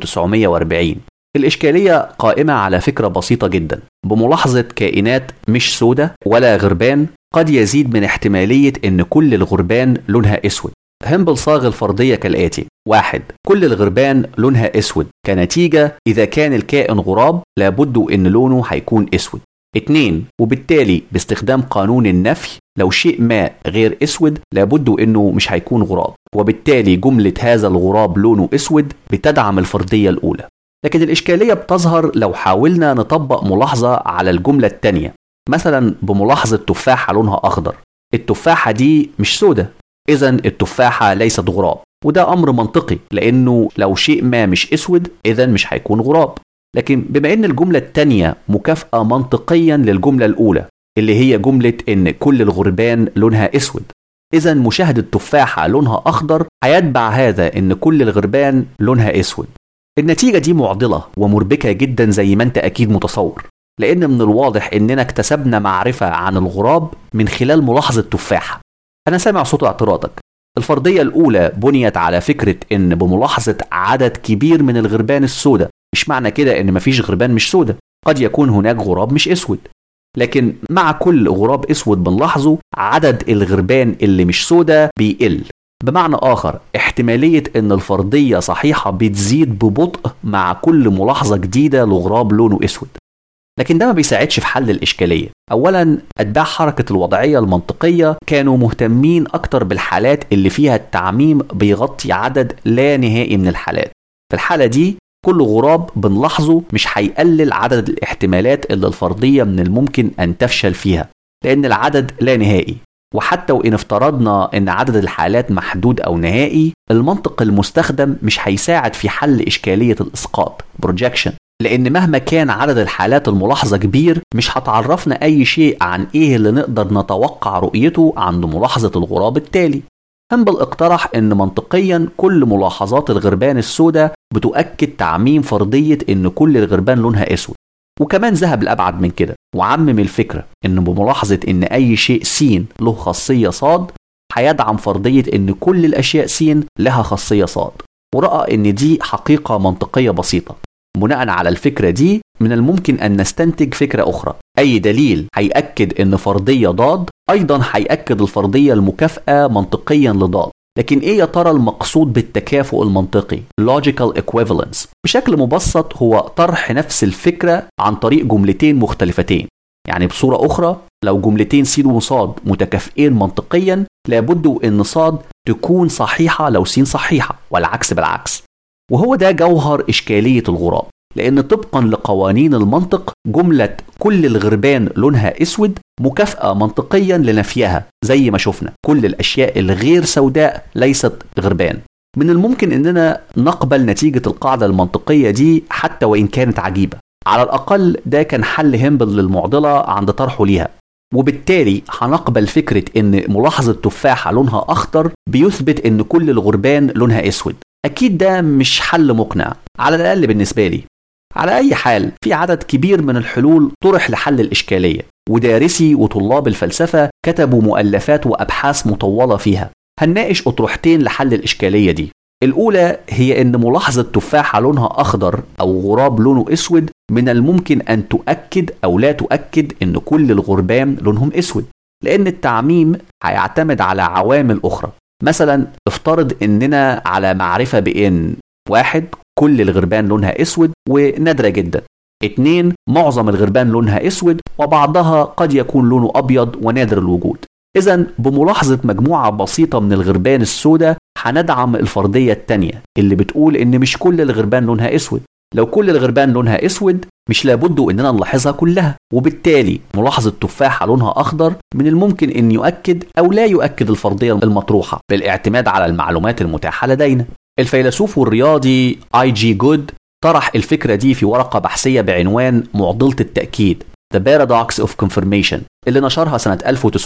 1940 الإشكالية قائمة على فكرة بسيطة جدا بملاحظة كائنات مش سودة ولا غربان قد يزيد من احتمالية إن كل الغربان لونها أسود هيمبل صاغ الفرضية كالآتي واحد كل الغربان لونها أسود كنتيجة إذا كان الكائن غراب لابد إن لونه هيكون أسود اتنين وبالتالي باستخدام قانون النفي لو شيء ما غير اسود لابد انه مش هيكون غراب وبالتالي جملة هذا الغراب لونه اسود بتدعم الفرضية الاولى لكن الاشكالية بتظهر لو حاولنا نطبق ملاحظة على الجملة التانية مثلا بملاحظة تفاحة لونها اخضر التفاحة دي مش سودة اذا التفاحة ليست غراب وده امر منطقي لانه لو شيء ما مش اسود اذا مش هيكون غراب لكن بما ان الجملة التانية مكافأة منطقيا للجملة الاولى اللي هي جملة ان كل الغربان لونها اسود اذا مشاهدة تفاحة لونها اخضر هيتبع هذا ان كل الغربان لونها اسود النتيجة دي معضلة ومربكة جدا زي ما انت اكيد متصور لان من الواضح اننا اكتسبنا معرفة عن الغراب من خلال ملاحظة تفاحة انا سامع صوت اعتراضك الفرضية الأولى بنيت على فكرة إن بملاحظة عدد كبير من الغربان السوداء مش معنى كده إن مفيش غربان مش سوداء قد يكون هناك غراب مش أسود لكن مع كل غراب أسود بنلاحظه عدد الغربان اللي مش سوداء بيقل بمعنى آخر احتمالية إن الفرضية صحيحة بتزيد ببطء مع كل ملاحظة جديدة لغراب لونه أسود لكن ده ما بيساعدش في حل الإشكالية أولا أتباع حركة الوضعية المنطقية كانوا مهتمين أكتر بالحالات اللي فيها التعميم بيغطي عدد لا نهائي من الحالات في الحالة دي كل غراب بنلاحظه مش هيقلل عدد الاحتمالات اللي الفرضية من الممكن أن تفشل فيها لأن العدد لا نهائي وحتى وإن افترضنا أن عدد الحالات محدود أو نهائي المنطق المستخدم مش هيساعد في حل إشكالية الإسقاط projection لأن مهما كان عدد الحالات الملاحظة كبير مش هتعرفنا أي شيء عن إيه اللي نقدر نتوقع رؤيته عند ملاحظة الغراب التالي هامبل اقترح ان منطقيا كل ملاحظات الغربان السوداء بتؤكد تعميم فرضية ان كل الغربان لونها اسود وكمان ذهب لأبعد من كده وعمم الفكرة ان بملاحظة ان اي شيء س له خاصية صاد هيدعم فرضية ان كل الاشياء س لها خاصية صاد ورأى ان دي حقيقة منطقية بسيطة بناء على الفكرة دي من الممكن أن نستنتج فكرة أخرى أي دليل هيأكد أن فرضية ضاد أيضا هيأكد الفرضية المكافأة منطقيا لضاد لكن ايه يا ترى المقصود بالتكافؤ المنطقي logical equivalence بشكل مبسط هو طرح نفس الفكرة عن طريق جملتين مختلفتين يعني بصورة أخرى لو جملتين س وصاد متكافئين منطقيا لابد أن صاد تكون صحيحة لو س صحيحة والعكس بالعكس وهو ده جوهر إشكالية الغراب لأن طبقا لقوانين المنطق جملة كل الغربان لونها أسود مكافأة منطقيا لنفيها زي ما شفنا كل الأشياء الغير سوداء ليست غربان من الممكن أننا نقبل نتيجة القاعدة المنطقية دي حتى وإن كانت عجيبة على الأقل ده كان حل هيمبل للمعضلة عند طرحه ليها وبالتالي هنقبل فكرة أن ملاحظة تفاحة لونها أخضر بيثبت أن كل الغربان لونها أسود أكيد ده مش حل مقنع على الأقل بالنسبة لي على أي حال في عدد كبير من الحلول طرح لحل الإشكالية ودارسي وطلاب الفلسفة كتبوا مؤلفات وأبحاث مطولة فيها هنناقش أطروحتين لحل الإشكالية دي الأولى هي أن ملاحظة تفاحة لونها أخضر أو غراب لونه أسود من الممكن أن تؤكد أو لا تؤكد أن كل الغربان لونهم أسود لأن التعميم هيعتمد على عوامل أخرى مثلا افترض أننا على معرفة بأن واحد كل الغربان لونها اسود ونادرة جدا اتنين معظم الغربان لونها اسود وبعضها قد يكون لونه ابيض ونادر الوجود اذا بملاحظة مجموعة بسيطة من الغربان السوداء هندعم الفرضية التانية اللي بتقول ان مش كل الغربان لونها اسود لو كل الغربان لونها اسود مش لابد اننا نلاحظها كلها وبالتالي ملاحظة تفاحة لونها اخضر من الممكن ان يؤكد او لا يؤكد الفرضية المطروحة بالاعتماد على المعلومات المتاحة لدينا الفيلسوف والرياضي اي جي جود طرح الفكرة دي في ورقة بحثية بعنوان معضلة التأكيد The Paradox of Confirmation اللي نشرها سنة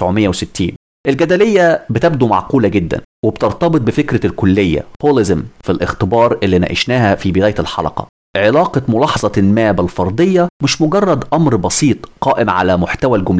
1960 الجدلية بتبدو معقولة جدا وبترتبط بفكرة الكلية هوليزم في الاختبار اللي ناقشناها في بداية الحلقة علاقة ملاحظة ما بالفرضية مش مجرد أمر بسيط قائم على محتوى الجملتين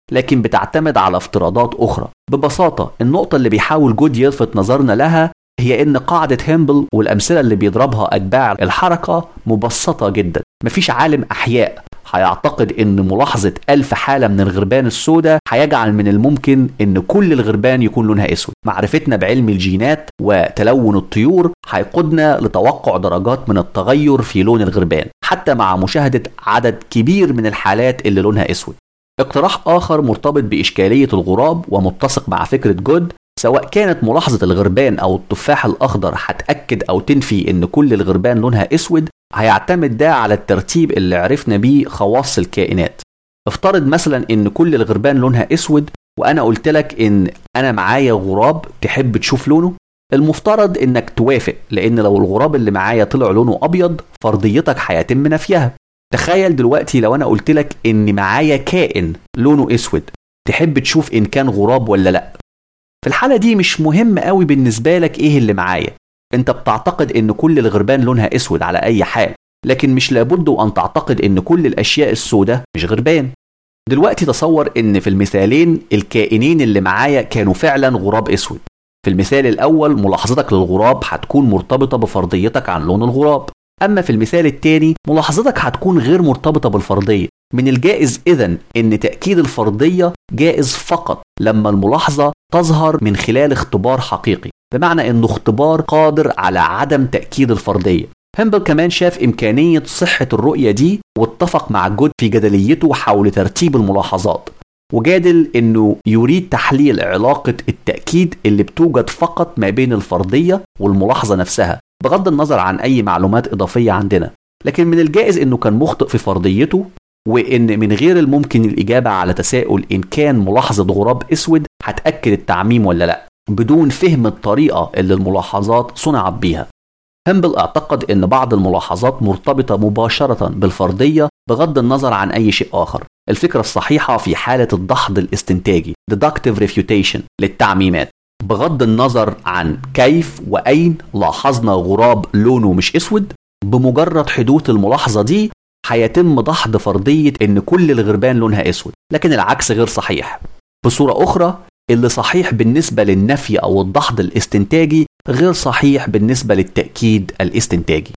لكن بتعتمد على افتراضات أخرى ببساطة النقطة اللي بيحاول جود يلفت نظرنا لها هي إن قاعدة هيمبل والأمثلة اللي بيضربها أتباع الحركة مبسطة جدا مفيش عالم أحياء هيعتقد ان ملاحظة ألف حالة من الغربان السوداء هيجعل من الممكن ان كل الغربان يكون لونها اسود معرفتنا بعلم الجينات وتلون الطيور هيقودنا لتوقع درجات من التغير في لون الغربان حتى مع مشاهدة عدد كبير من الحالات اللي لونها اسود اقتراح آخر مرتبط بإشكالية الغراب ومتسق مع فكرة جود سواء كانت ملاحظة الغربان أو التفاح الأخضر هتأكد أو تنفي إن كل الغربان لونها أسود هيعتمد ده على الترتيب اللي عرفنا بيه خواص الكائنات افترض مثلا إن كل الغربان لونها أسود وأنا قلت لك إن أنا معايا غراب تحب تشوف لونه المفترض إنك توافق لأن لو الغراب اللي معايا طلع لونه أبيض فرضيتك هيتم نفيها تخيل دلوقتي لو أنا قلت لك إن معايا كائن لونه أسود تحب تشوف إن كان غراب ولا لأ في الحالة دي مش مهم قوي بالنسبة لك ايه اللي معايا انت بتعتقد ان كل الغربان لونها اسود على اي حال لكن مش لابد ان تعتقد ان كل الاشياء السوداء مش غربان دلوقتي تصور ان في المثالين الكائنين اللي معايا كانوا فعلا غراب اسود في المثال الاول ملاحظتك للغراب هتكون مرتبطة بفرضيتك عن لون الغراب اما في المثال الثاني ملاحظتك هتكون غير مرتبطة بالفرضية من الجائز اذا ان تأكيد الفرضية جائز فقط لما الملاحظة تظهر من خلال اختبار حقيقي بمعنى انه اختبار قادر على عدم تأكيد الفرضية هيمبل كمان شاف إمكانية صحة الرؤية دي واتفق مع جود في جدليته حول ترتيب الملاحظات وجادل انه يريد تحليل علاقة التأكيد اللي بتوجد فقط ما بين الفرضية والملاحظة نفسها بغض النظر عن أي معلومات إضافية عندنا لكن من الجائز انه كان مخطئ في فرضيته وان من غير الممكن الاجابه على تساؤل ان كان ملاحظه غراب اسود هتاكد التعميم ولا لا بدون فهم الطريقه اللي الملاحظات صنعت بيها هامبل اعتقد ان بعض الملاحظات مرتبطه مباشره بالفرضيه بغض النظر عن اي شيء اخر الفكره الصحيحه في حاله الدحض الاستنتاجي deductive refutation للتعميمات بغض النظر عن كيف واين لاحظنا غراب لونه مش اسود بمجرد حدوث الملاحظه دي هيتم دحض فرضية إن كل الغربان لونها أسود لكن العكس غير صحيح بصورة أخرى اللي صحيح بالنسبة للنفي أو الدحض الاستنتاجي غير صحيح بالنسبة للتأكيد الاستنتاجي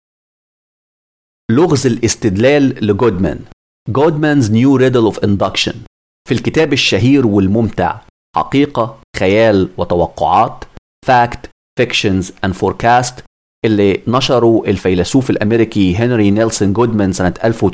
لغز الاستدلال لجودمان جودمان's New Riddle of Induction في الكتاب الشهير والممتع حقيقة خيال وتوقعات Fact, Fictions and Forecast اللي نشره الفيلسوف الأمريكي هنري نيلسون جودمان سنة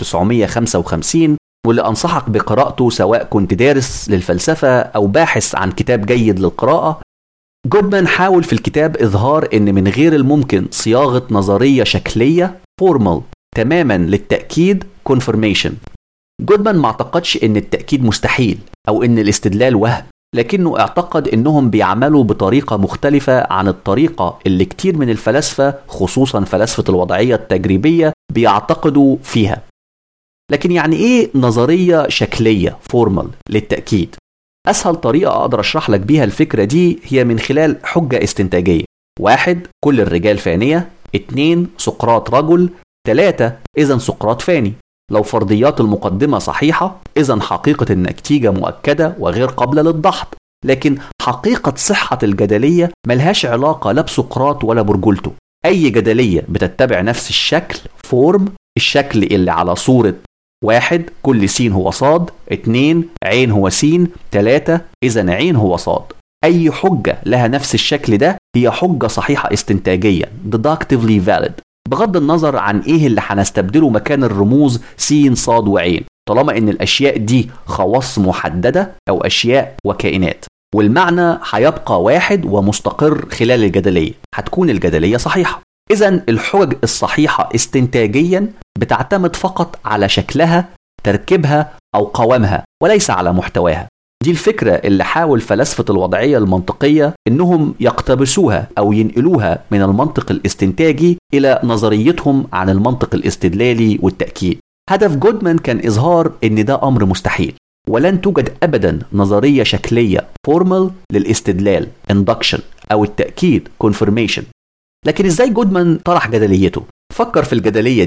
1955 واللي أنصحك بقراءته سواء كنت دارس للفلسفة أو باحث عن كتاب جيد للقراءة جودمان حاول في الكتاب إظهار إن من غير الممكن صياغة نظرية شكلية فورمال تماما للتأكيد confirmation جودمان ما اعتقدش إن التأكيد مستحيل أو إن الاستدلال وهم لكنه اعتقد انهم بيعملوا بطريقة مختلفة عن الطريقة اللي كتير من الفلاسفة خصوصا فلاسفة الوضعية التجريبية بيعتقدوا فيها لكن يعني ايه نظرية شكلية فورمال للتأكيد اسهل طريقة اقدر اشرح لك بيها الفكرة دي هي من خلال حجة استنتاجية واحد كل الرجال فانية اتنين سقراط رجل تلاتة اذا سقراط فاني لو فرضيات المقدمة صحيحة إذا حقيقة النتيجة مؤكدة وغير قابلة للدحض لكن حقيقة صحة الجدلية ملهاش علاقة لا بسقراط ولا برجولته أي جدلية بتتبع نفس الشكل فورم الشكل اللي على صورة واحد كل سين هو صاد اتنين عين هو سين تلاتة إذا عين هو صاد أي حجة لها نفس الشكل ده هي حجة صحيحة استنتاجيا deductively valid بغض النظر عن ايه اللي هنستبدله مكان الرموز س ص وعين طالما ان الاشياء دي خواص محدده او اشياء وكائنات والمعنى هيبقى واحد ومستقر خلال الجدليه هتكون الجدليه صحيحه اذا الحجج الصحيحه استنتاجيا بتعتمد فقط على شكلها تركيبها او قوامها وليس على محتواها دي الفكرة اللي حاول فلاسفة الوضعية المنطقية إنهم يقتبسوها أو ينقلوها من المنطق الاستنتاجي إلى نظريتهم عن المنطق الاستدلالي والتأكيد هدف جودمان كان إظهار إن ده أمر مستحيل ولن توجد أبدا نظرية شكلية فورمال للاستدلال induction أو التأكيد confirmation لكن إزاي جودمان طرح جدليته؟ فكر في الجدلية دي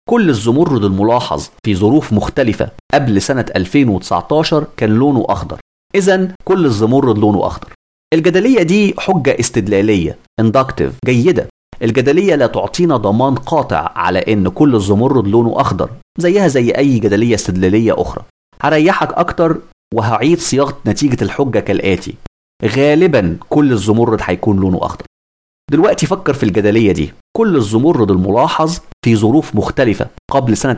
كل الزمرد الملاحظ في ظروف مختلفة قبل سنة 2019 كان لونه أخضر إذا كل الزمرد لونه أخضر الجدلية دي حجة استدلالية inductive جيدة الجدلية لا تعطينا ضمان قاطع على إن كل الزمرد لونه أخضر زيها زي أي جدلية استدلالية أخرى هريحك أكتر وهعيد صياغة نتيجة الحجة كالآتي غالبا كل الزمرد هيكون لونه أخضر دلوقتي فكر في الجدلية دي كل الزمرد الملاحظ في ظروف مختلفة قبل سنة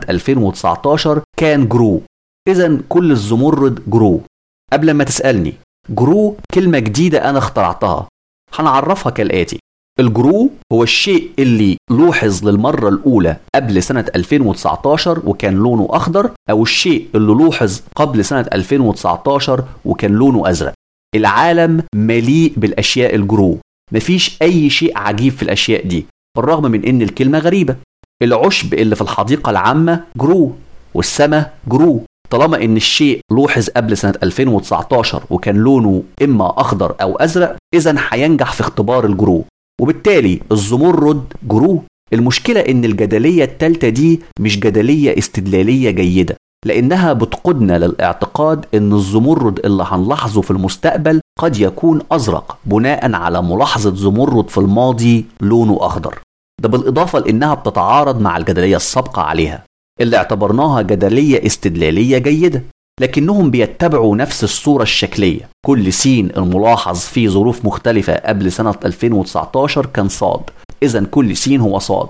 2019 كان جرو إذا كل الزمرد جرو قبل ما تسألني جرو كلمة جديدة أنا اخترعتها هنعرفها كالآتي الجرو هو الشيء اللي لوحظ للمرة الأولى قبل سنة 2019 وكان لونه أخضر أو الشيء اللي لوحظ قبل سنة 2019 وكان لونه أزرق العالم مليء بالأشياء الجرو مفيش أي شيء عجيب في الأشياء دي بالرغم من إن الكلمة غريبة العشب اللي في الحديقة العامة جرو والسماء جرو طالما ان الشيء لوحظ قبل سنة 2019 وكان لونه اما اخضر او ازرق اذا هينجح في اختبار الجرو وبالتالي الزمرد جرو المشكلة ان الجدلية التالتة دي مش جدلية استدلالية جيدة لانها بتقودنا للاعتقاد ان الزمرد اللي هنلاحظه في المستقبل قد يكون ازرق بناء على ملاحظة زمرد في الماضي لونه اخضر ده بالاضافة لانها بتتعارض مع الجدلية السابقة عليها اللي اعتبرناها جدلية استدلالية جيدة لكنهم بيتبعوا نفس الصورة الشكلية كل سين الملاحظ في ظروف مختلفة قبل سنة 2019 كان صاد إذا كل سين هو صاد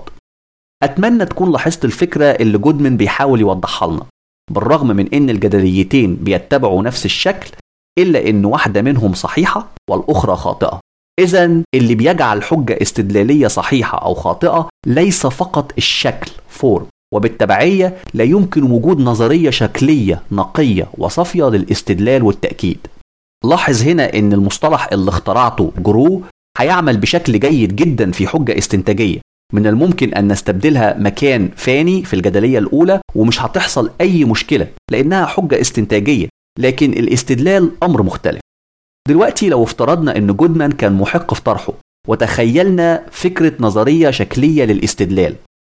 أتمنى تكون لاحظت الفكرة اللي جودمان بيحاول يوضحها لنا بالرغم من إن الجدليتين بيتبعوا نفس الشكل إلا إن واحدة منهم صحيحة والأخرى خاطئة إذا اللي بيجعل حجة استدلالية صحيحة أو خاطئة ليس فقط الشكل فورم وبالتبعية لا يمكن وجود نظرية شكلية نقية وصافية للاستدلال والتأكيد لاحظ هنا ان المصطلح اللي اخترعته جرو هيعمل بشكل جيد جدا في حجة استنتاجية من الممكن أن نستبدلها مكان فاني في الجدلية الأولى ومش هتحصل أي مشكلة لأنها حجة استنتاجية لكن الاستدلال أمر مختلف دلوقتي لو افترضنا أن جودمان كان محق في طرحه وتخيلنا فكرة نظرية شكلية للاستدلال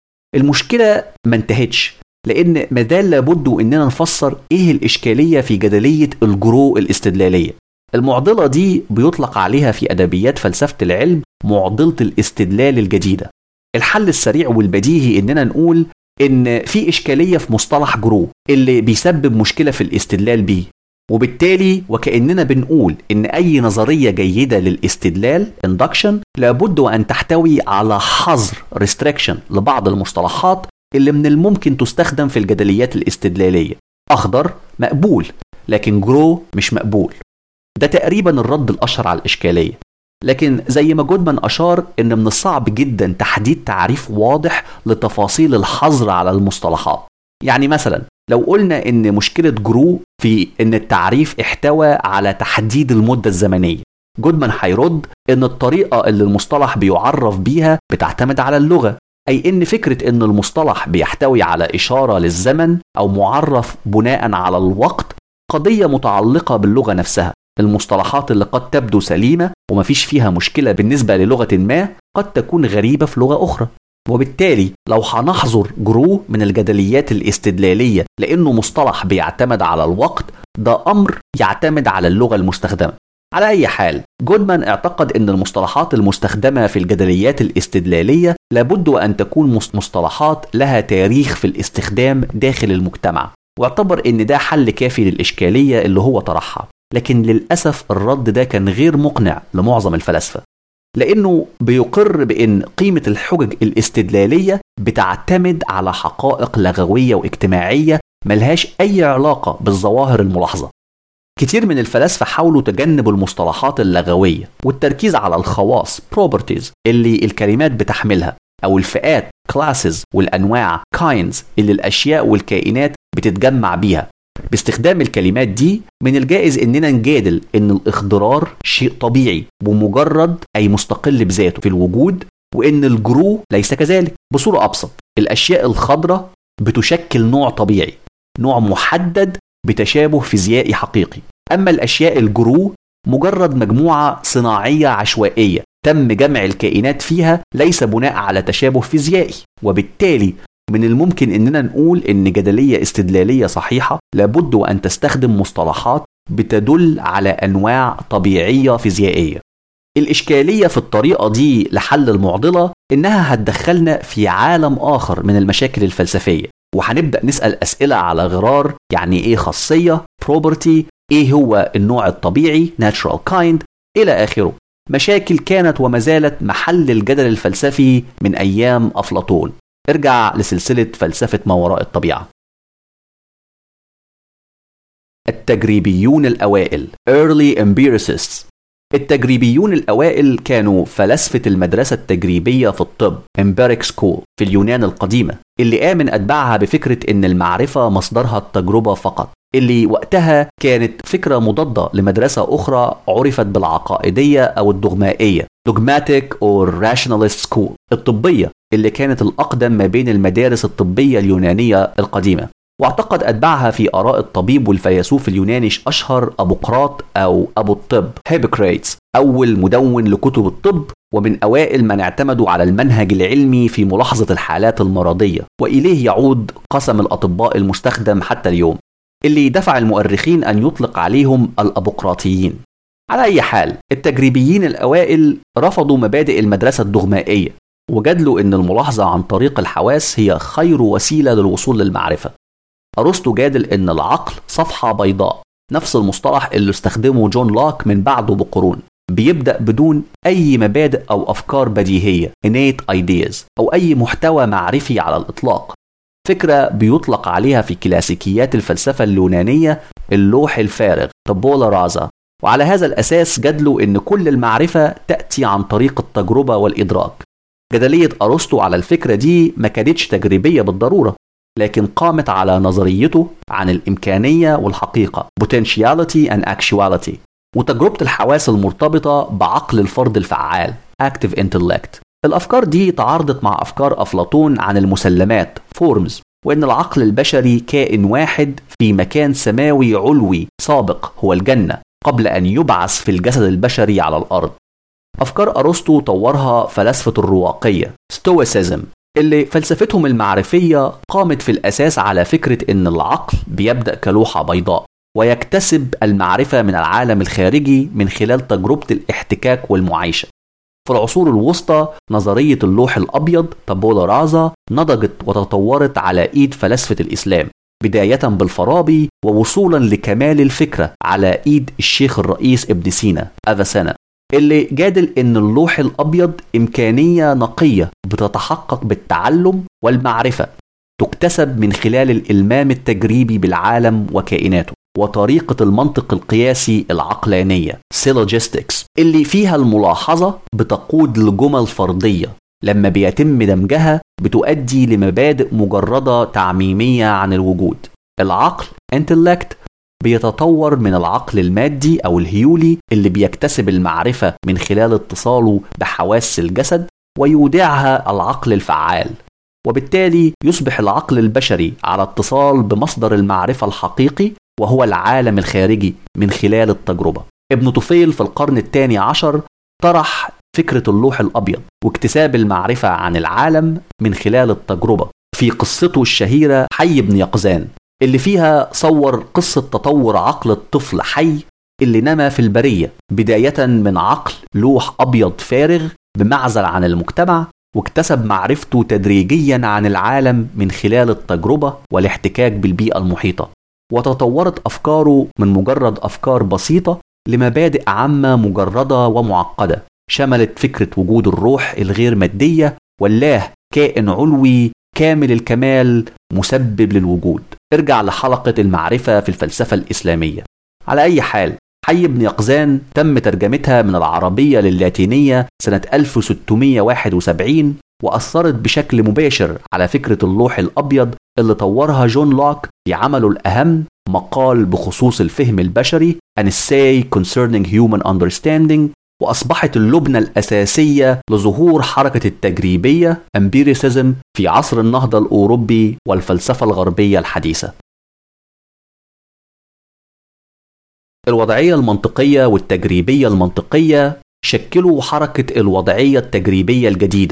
المشكلة ما انتهتش لأن مازال لابد إننا نفسر إيه الإشكالية في جدلية الجرو الاستدلالية المعضلة دي بيطلق عليها في أدبيات فلسفة العلم معضلة الاستدلال الجديدة الحل السريع والبديهي إننا نقول إن في إشكالية في مصطلح جرو اللي بيسبب مشكلة في الاستدلال بيه وبالتالي وكأننا بنقول إن أي نظرية جيدة للاستدلال induction لابد وأن تحتوي على حظر restriction لبعض المصطلحات اللي من الممكن تستخدم في الجدليات الاستدلالية أخضر مقبول لكن جرو مش مقبول ده تقريبا الرد الأشهر على الإشكالية لكن زي ما جودمان أشار إن من الصعب جدا تحديد تعريف واضح لتفاصيل الحظر على المصطلحات يعني مثلا لو قلنا ان مشكلة جرو في ان التعريف احتوى على تحديد المدة الزمنية جودمان هيرد ان الطريقة اللي المصطلح بيعرف بيها بتعتمد على اللغة أي إن فكرة إن المصطلح بيحتوي على إشارة للزمن أو معرف بناء على الوقت قضية متعلقة باللغة نفسها المصطلحات اللي قد تبدو سليمة ومفيش فيها مشكلة بالنسبة للغة ما قد تكون غريبة في لغة أخرى وبالتالي لو هنحظر جرو من الجدليات الاستدلالية لأنه مصطلح بيعتمد على الوقت ده أمر يعتمد على اللغة المستخدمة على أي حال جودمان اعتقد أن المصطلحات المستخدمة في الجدليات الاستدلالية لابد أن تكون مصطلحات لها تاريخ في الاستخدام داخل المجتمع واعتبر أن ده حل كافي للإشكالية اللي هو طرحها لكن للأسف الرد ده كان غير مقنع لمعظم الفلاسفة لأنه بيقر بأن قيمة الحجج الاستدلالية بتعتمد على حقائق لغوية واجتماعية ملهاش أي علاقة بالظواهر الملاحظة كتير من الفلاسفة حاولوا تجنب المصطلحات اللغوية والتركيز على الخواص properties اللي الكلمات بتحملها أو الفئات classes والأنواع kinds اللي الأشياء والكائنات بتتجمع بيها باستخدام الكلمات دي من الجائز اننا نجادل ان الاخضرار شيء طبيعي ومجرد اي مستقل بذاته في الوجود وان الجرو ليس كذلك بصوره ابسط الاشياء الخضراء بتشكل نوع طبيعي نوع محدد بتشابه فيزيائي حقيقي اما الاشياء الجرو مجرد مجموعه صناعيه عشوائيه تم جمع الكائنات فيها ليس بناء على تشابه فيزيائي وبالتالي من الممكن اننا نقول ان جدليه استدلاليه صحيحه لابد وان تستخدم مصطلحات بتدل على انواع طبيعيه فيزيائيه الإشكالية في الطريقة دي لحل المعضلة إنها هتدخلنا في عالم آخر من المشاكل الفلسفية وهنبدأ نسأل أسئلة على غرار يعني إيه خاصية property إيه هو النوع الطبيعي natural kind إلى آخره مشاكل كانت وما زالت محل الجدل الفلسفي من أيام أفلاطون ارجع لسلسلة فلسفة ما وراء الطبيعة التجريبيون الأوائل Early Empiricists التجريبيون الأوائل كانوا فلاسفة المدرسة التجريبية في الطب Empiric School في اليونان القديمة اللي آمن أتباعها بفكرة إن المعرفة مصدرها التجربة فقط اللي وقتها كانت فكرة مضادة لمدرسة أخرى عرفت بالعقائدية أو الدغمائية Dogmatic or Rationalist School الطبية اللي كانت الأقدم ما بين المدارس الطبية اليونانية القديمة واعتقد أتباعها في آراء الطبيب والفيلسوف اليوناني أشهر أبوقراط أو أبو الطب هيبوكريتس أول مدون لكتب الطب ومن أوائل من اعتمدوا على المنهج العلمي في ملاحظة الحالات المرضية وإليه يعود قسم الأطباء المستخدم حتى اليوم اللي دفع المؤرخين أن يطلق عليهم الأبوقراطيين على أي حال التجريبيين الأوائل رفضوا مبادئ المدرسة الدغمائية وجدلوا أن الملاحظة عن طريق الحواس هي خير وسيلة للوصول للمعرفة أرسطو جادل أن العقل صفحة بيضاء نفس المصطلح اللي استخدمه جون لوك من بعده بقرون بيبدأ بدون أي مبادئ أو أفكار بديهية innate ideas أو أي محتوى معرفي على الإطلاق فكرة بيطلق عليها في كلاسيكيات الفلسفة اليونانية اللوح الفارغ تبولا رازا وعلى هذا الأساس جدلوا أن كل المعرفة تأتي عن طريق التجربة والإدراك جدلية أرسطو على الفكرة دي ما كانتش تجريبية بالضرورة لكن قامت على نظريته عن الإمكانية والحقيقة potentiality and actuality وتجربة الحواس المرتبطة بعقل الفرد الفعال active intellect الأفكار دي تعارضت مع أفكار أفلاطون عن المسلمات forms وإن العقل البشري كائن واحد في مكان سماوي علوي سابق هو الجنة قبل أن يبعث في الجسد البشري على الأرض أفكار أرسطو طورها فلاسفة الرواقية ستويسيزم اللي فلسفتهم المعرفية قامت في الأساس على فكرة إن العقل بيبدأ كلوحة بيضاء ويكتسب المعرفة من العالم الخارجي من خلال تجربة الاحتكاك والمعايشة في العصور الوسطى نظرية اللوح الأبيض تابولا رازا نضجت وتطورت على إيد فلاسفة الإسلام بداية بالفارابي ووصولا لكمال الفكرة على إيد الشيخ الرئيس ابن سينا أفاسانا اللي جادل ان اللوح الابيض امكانيه نقيه بتتحقق بالتعلم والمعرفه تكتسب من خلال الالمام التجريبي بالعالم وكائناته وطريقة المنطق القياسي العقلانية سيلوجيستكس اللي فيها الملاحظة بتقود لجمل فرضية لما بيتم دمجها بتؤدي لمبادئ مجردة تعميمية عن الوجود العقل intellect بيتطور من العقل المادي أو الهيولي اللي بيكتسب المعرفة من خلال اتصاله بحواس الجسد ويودعها العقل الفعال وبالتالي يصبح العقل البشري على اتصال بمصدر المعرفة الحقيقي وهو العالم الخارجي من خلال التجربة ابن طفيل في القرن الثاني عشر طرح فكرة اللوح الأبيض واكتساب المعرفة عن العالم من خلال التجربة في قصته الشهيرة حي بن يقظان اللي فيها صور قصة تطور عقل الطفل حي اللي نما في البرية بداية من عقل لوح أبيض فارغ بمعزل عن المجتمع واكتسب معرفته تدريجيا عن العالم من خلال التجربة والاحتكاك بالبيئة المحيطة وتطورت أفكاره من مجرد أفكار بسيطة لمبادئ عامة مجردة ومعقدة شملت فكرة وجود الروح الغير مادية والله كائن علوي كامل الكمال مسبب للوجود ارجع لحلقة المعرفة في الفلسفة الإسلامية على أي حال حي بن يقظان تم ترجمتها من العربية للاتينية سنة 1671 وأثرت بشكل مباشر على فكرة اللوح الأبيض اللي طورها جون لوك في عمله الأهم مقال بخصوص الفهم البشري An Essay Concerning Human Understanding وأصبحت اللبنة الأساسية لظهور حركة التجريبية Empiricism في عصر النهضة الأوروبي والفلسفة الغربية الحديثة الوضعية المنطقية والتجريبية المنطقية شكلوا حركة الوضعية التجريبية الجديدة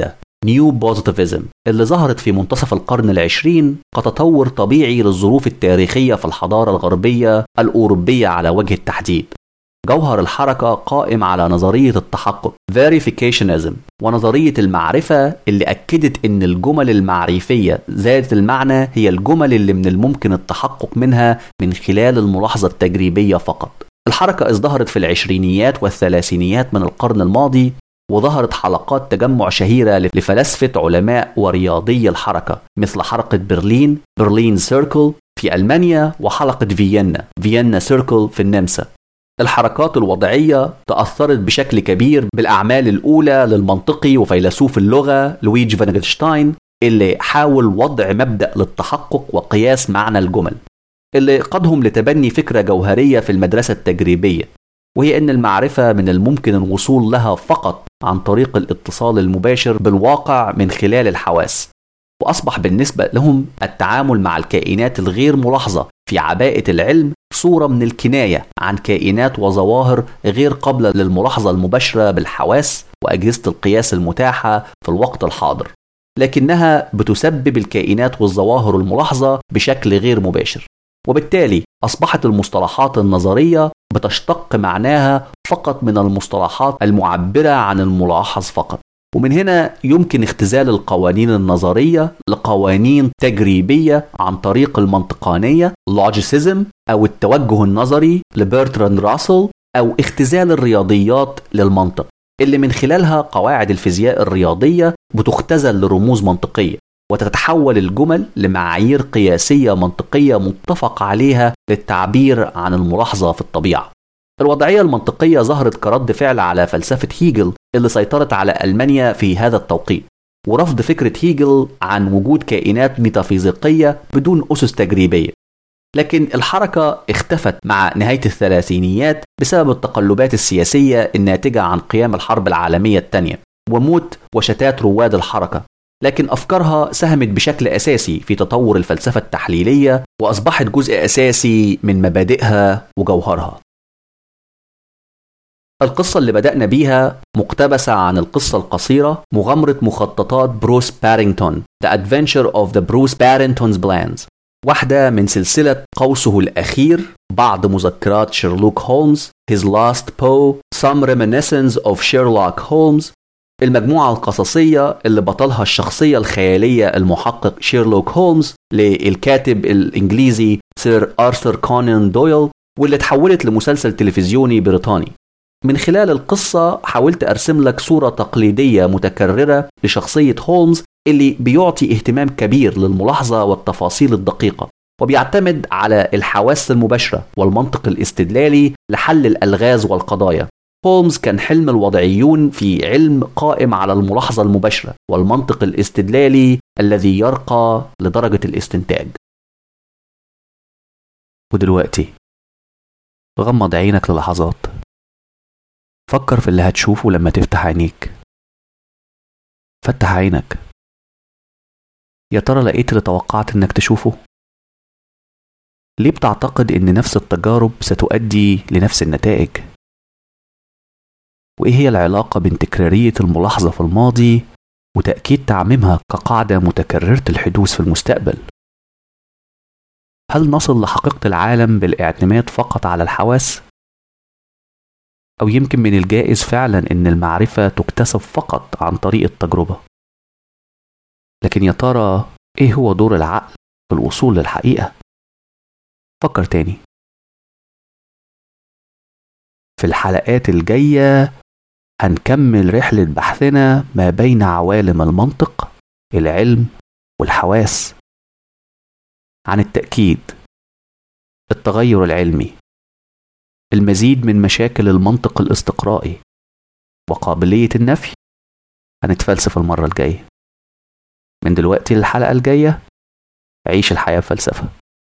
نيو بوزيتيفيزم اللي ظهرت في منتصف القرن العشرين كتطور طبيعي للظروف التاريخية في الحضارة الغربية الأوروبية على وجه التحديد جوهر الحركة قائم على نظرية التحقق verificationism ونظرية المعرفة اللي أكدت أن الجمل المعرفية ذات المعنى هي الجمل اللي من الممكن التحقق منها من خلال الملاحظة التجريبية فقط الحركة ازدهرت في العشرينيات والثلاثينيات من القرن الماضي وظهرت حلقات تجمع شهيرة لفلاسفة علماء ورياضي الحركة مثل حلقة برلين برلين سيركل في ألمانيا وحلقة فيينا فيينا سيركل في النمسا الحركات الوضعية تأثرت بشكل كبير بالأعمال الأولى للمنطقي وفيلسوف اللغة لويج فانجلشتاين اللي حاول وضع مبدأ للتحقق وقياس معنى الجمل اللي قادهم لتبني فكرة جوهرية في المدرسة التجريبية وهي أن المعرفة من الممكن الوصول لها فقط عن طريق الاتصال المباشر بالواقع من خلال الحواس وأصبح بالنسبة لهم التعامل مع الكائنات الغير ملاحظة في عباءة العلم صورة من الكناية عن كائنات وظواهر غير قابلة للملاحظة المباشرة بالحواس وأجهزة القياس المتاحة في الوقت الحاضر لكنها بتسبب الكائنات والظواهر الملاحظة بشكل غير مباشر وبالتالي أصبحت المصطلحات النظرية بتشتق معناها فقط من المصطلحات المعبرة عن الملاحظ فقط ومن هنا يمكن اختزال القوانين النظرية لقوانين تجريبية عن طريق المنطقانية logicism أو التوجه النظري لبرتراند راسل أو اختزال الرياضيات للمنطق اللي من خلالها قواعد الفيزياء الرياضية بتختزل لرموز منطقية وتتحول الجمل لمعايير قياسية منطقية متفق عليها للتعبير عن الملاحظة في الطبيعة الوضعية المنطقية ظهرت كرد فعل على فلسفة هيجل اللي سيطرت على ألمانيا في هذا التوقيت ورفض فكرة هيجل عن وجود كائنات ميتافيزيقية بدون أسس تجريبية لكن الحركة اختفت مع نهاية الثلاثينيات بسبب التقلبات السياسية الناتجة عن قيام الحرب العالمية الثانية وموت وشتات رواد الحركة لكن أفكارها ساهمت بشكل أساسي في تطور الفلسفة التحليلية وأصبحت جزء أساسي من مبادئها وجوهرها القصة اللي بدأنا بيها مقتبسة عن القصة القصيرة مغامرة مخططات بروس بارينغتون The Adventure of the Bruce Barrington's Plans واحدة من سلسلة قوسه الأخير بعض مذكرات شيرلوك هولمز His Last Poe Some Reminiscence of Sherlock Holmes المجموعة القصصية اللي بطلها الشخصية الخيالية المحقق شيرلوك هولمز للكاتب الإنجليزي سير آرثر كونان دويل واللي اتحولت لمسلسل تلفزيوني بريطاني من خلال القصة حاولت أرسم لك صورة تقليدية متكررة لشخصية هولمز اللي بيعطي اهتمام كبير للملاحظة والتفاصيل الدقيقة وبيعتمد على الحواس المباشرة والمنطق الاستدلالي لحل الألغاز والقضايا هولمز كان حلم الوضعيون في علم قائم على الملاحظة المباشرة والمنطق الاستدلالي الذي يرقى لدرجة الاستنتاج ودلوقتي غمض عينك للحظات فكر في اللي هتشوفه لما تفتح عينيك فتح عينك يا ترى لقيت اللي توقعت انك تشوفه ليه بتعتقد ان نفس التجارب ستؤدي لنفس النتائج وايه هي العلاقه بين تكراريه الملاحظه في الماضي وتاكيد تعميمها كقاعده متكرره الحدوث في المستقبل هل نصل لحقيقه العالم بالاعتماد فقط على الحواس أو يمكن من الجائز فعلا إن المعرفة تكتسب فقط عن طريق التجربة لكن يا ترى إيه هو دور العقل في الوصول للحقيقة؟ فكر تاني في الحلقات الجاية هنكمل رحلة بحثنا ما بين عوالم المنطق العلم والحواس عن التأكيد التغير العلمي المزيد من مشاكل المنطق الاستقرائي وقابلية النفي هنتفلسف المرة الجاية من دلوقتي للحلقة الجاية عيش الحياة بفلسفة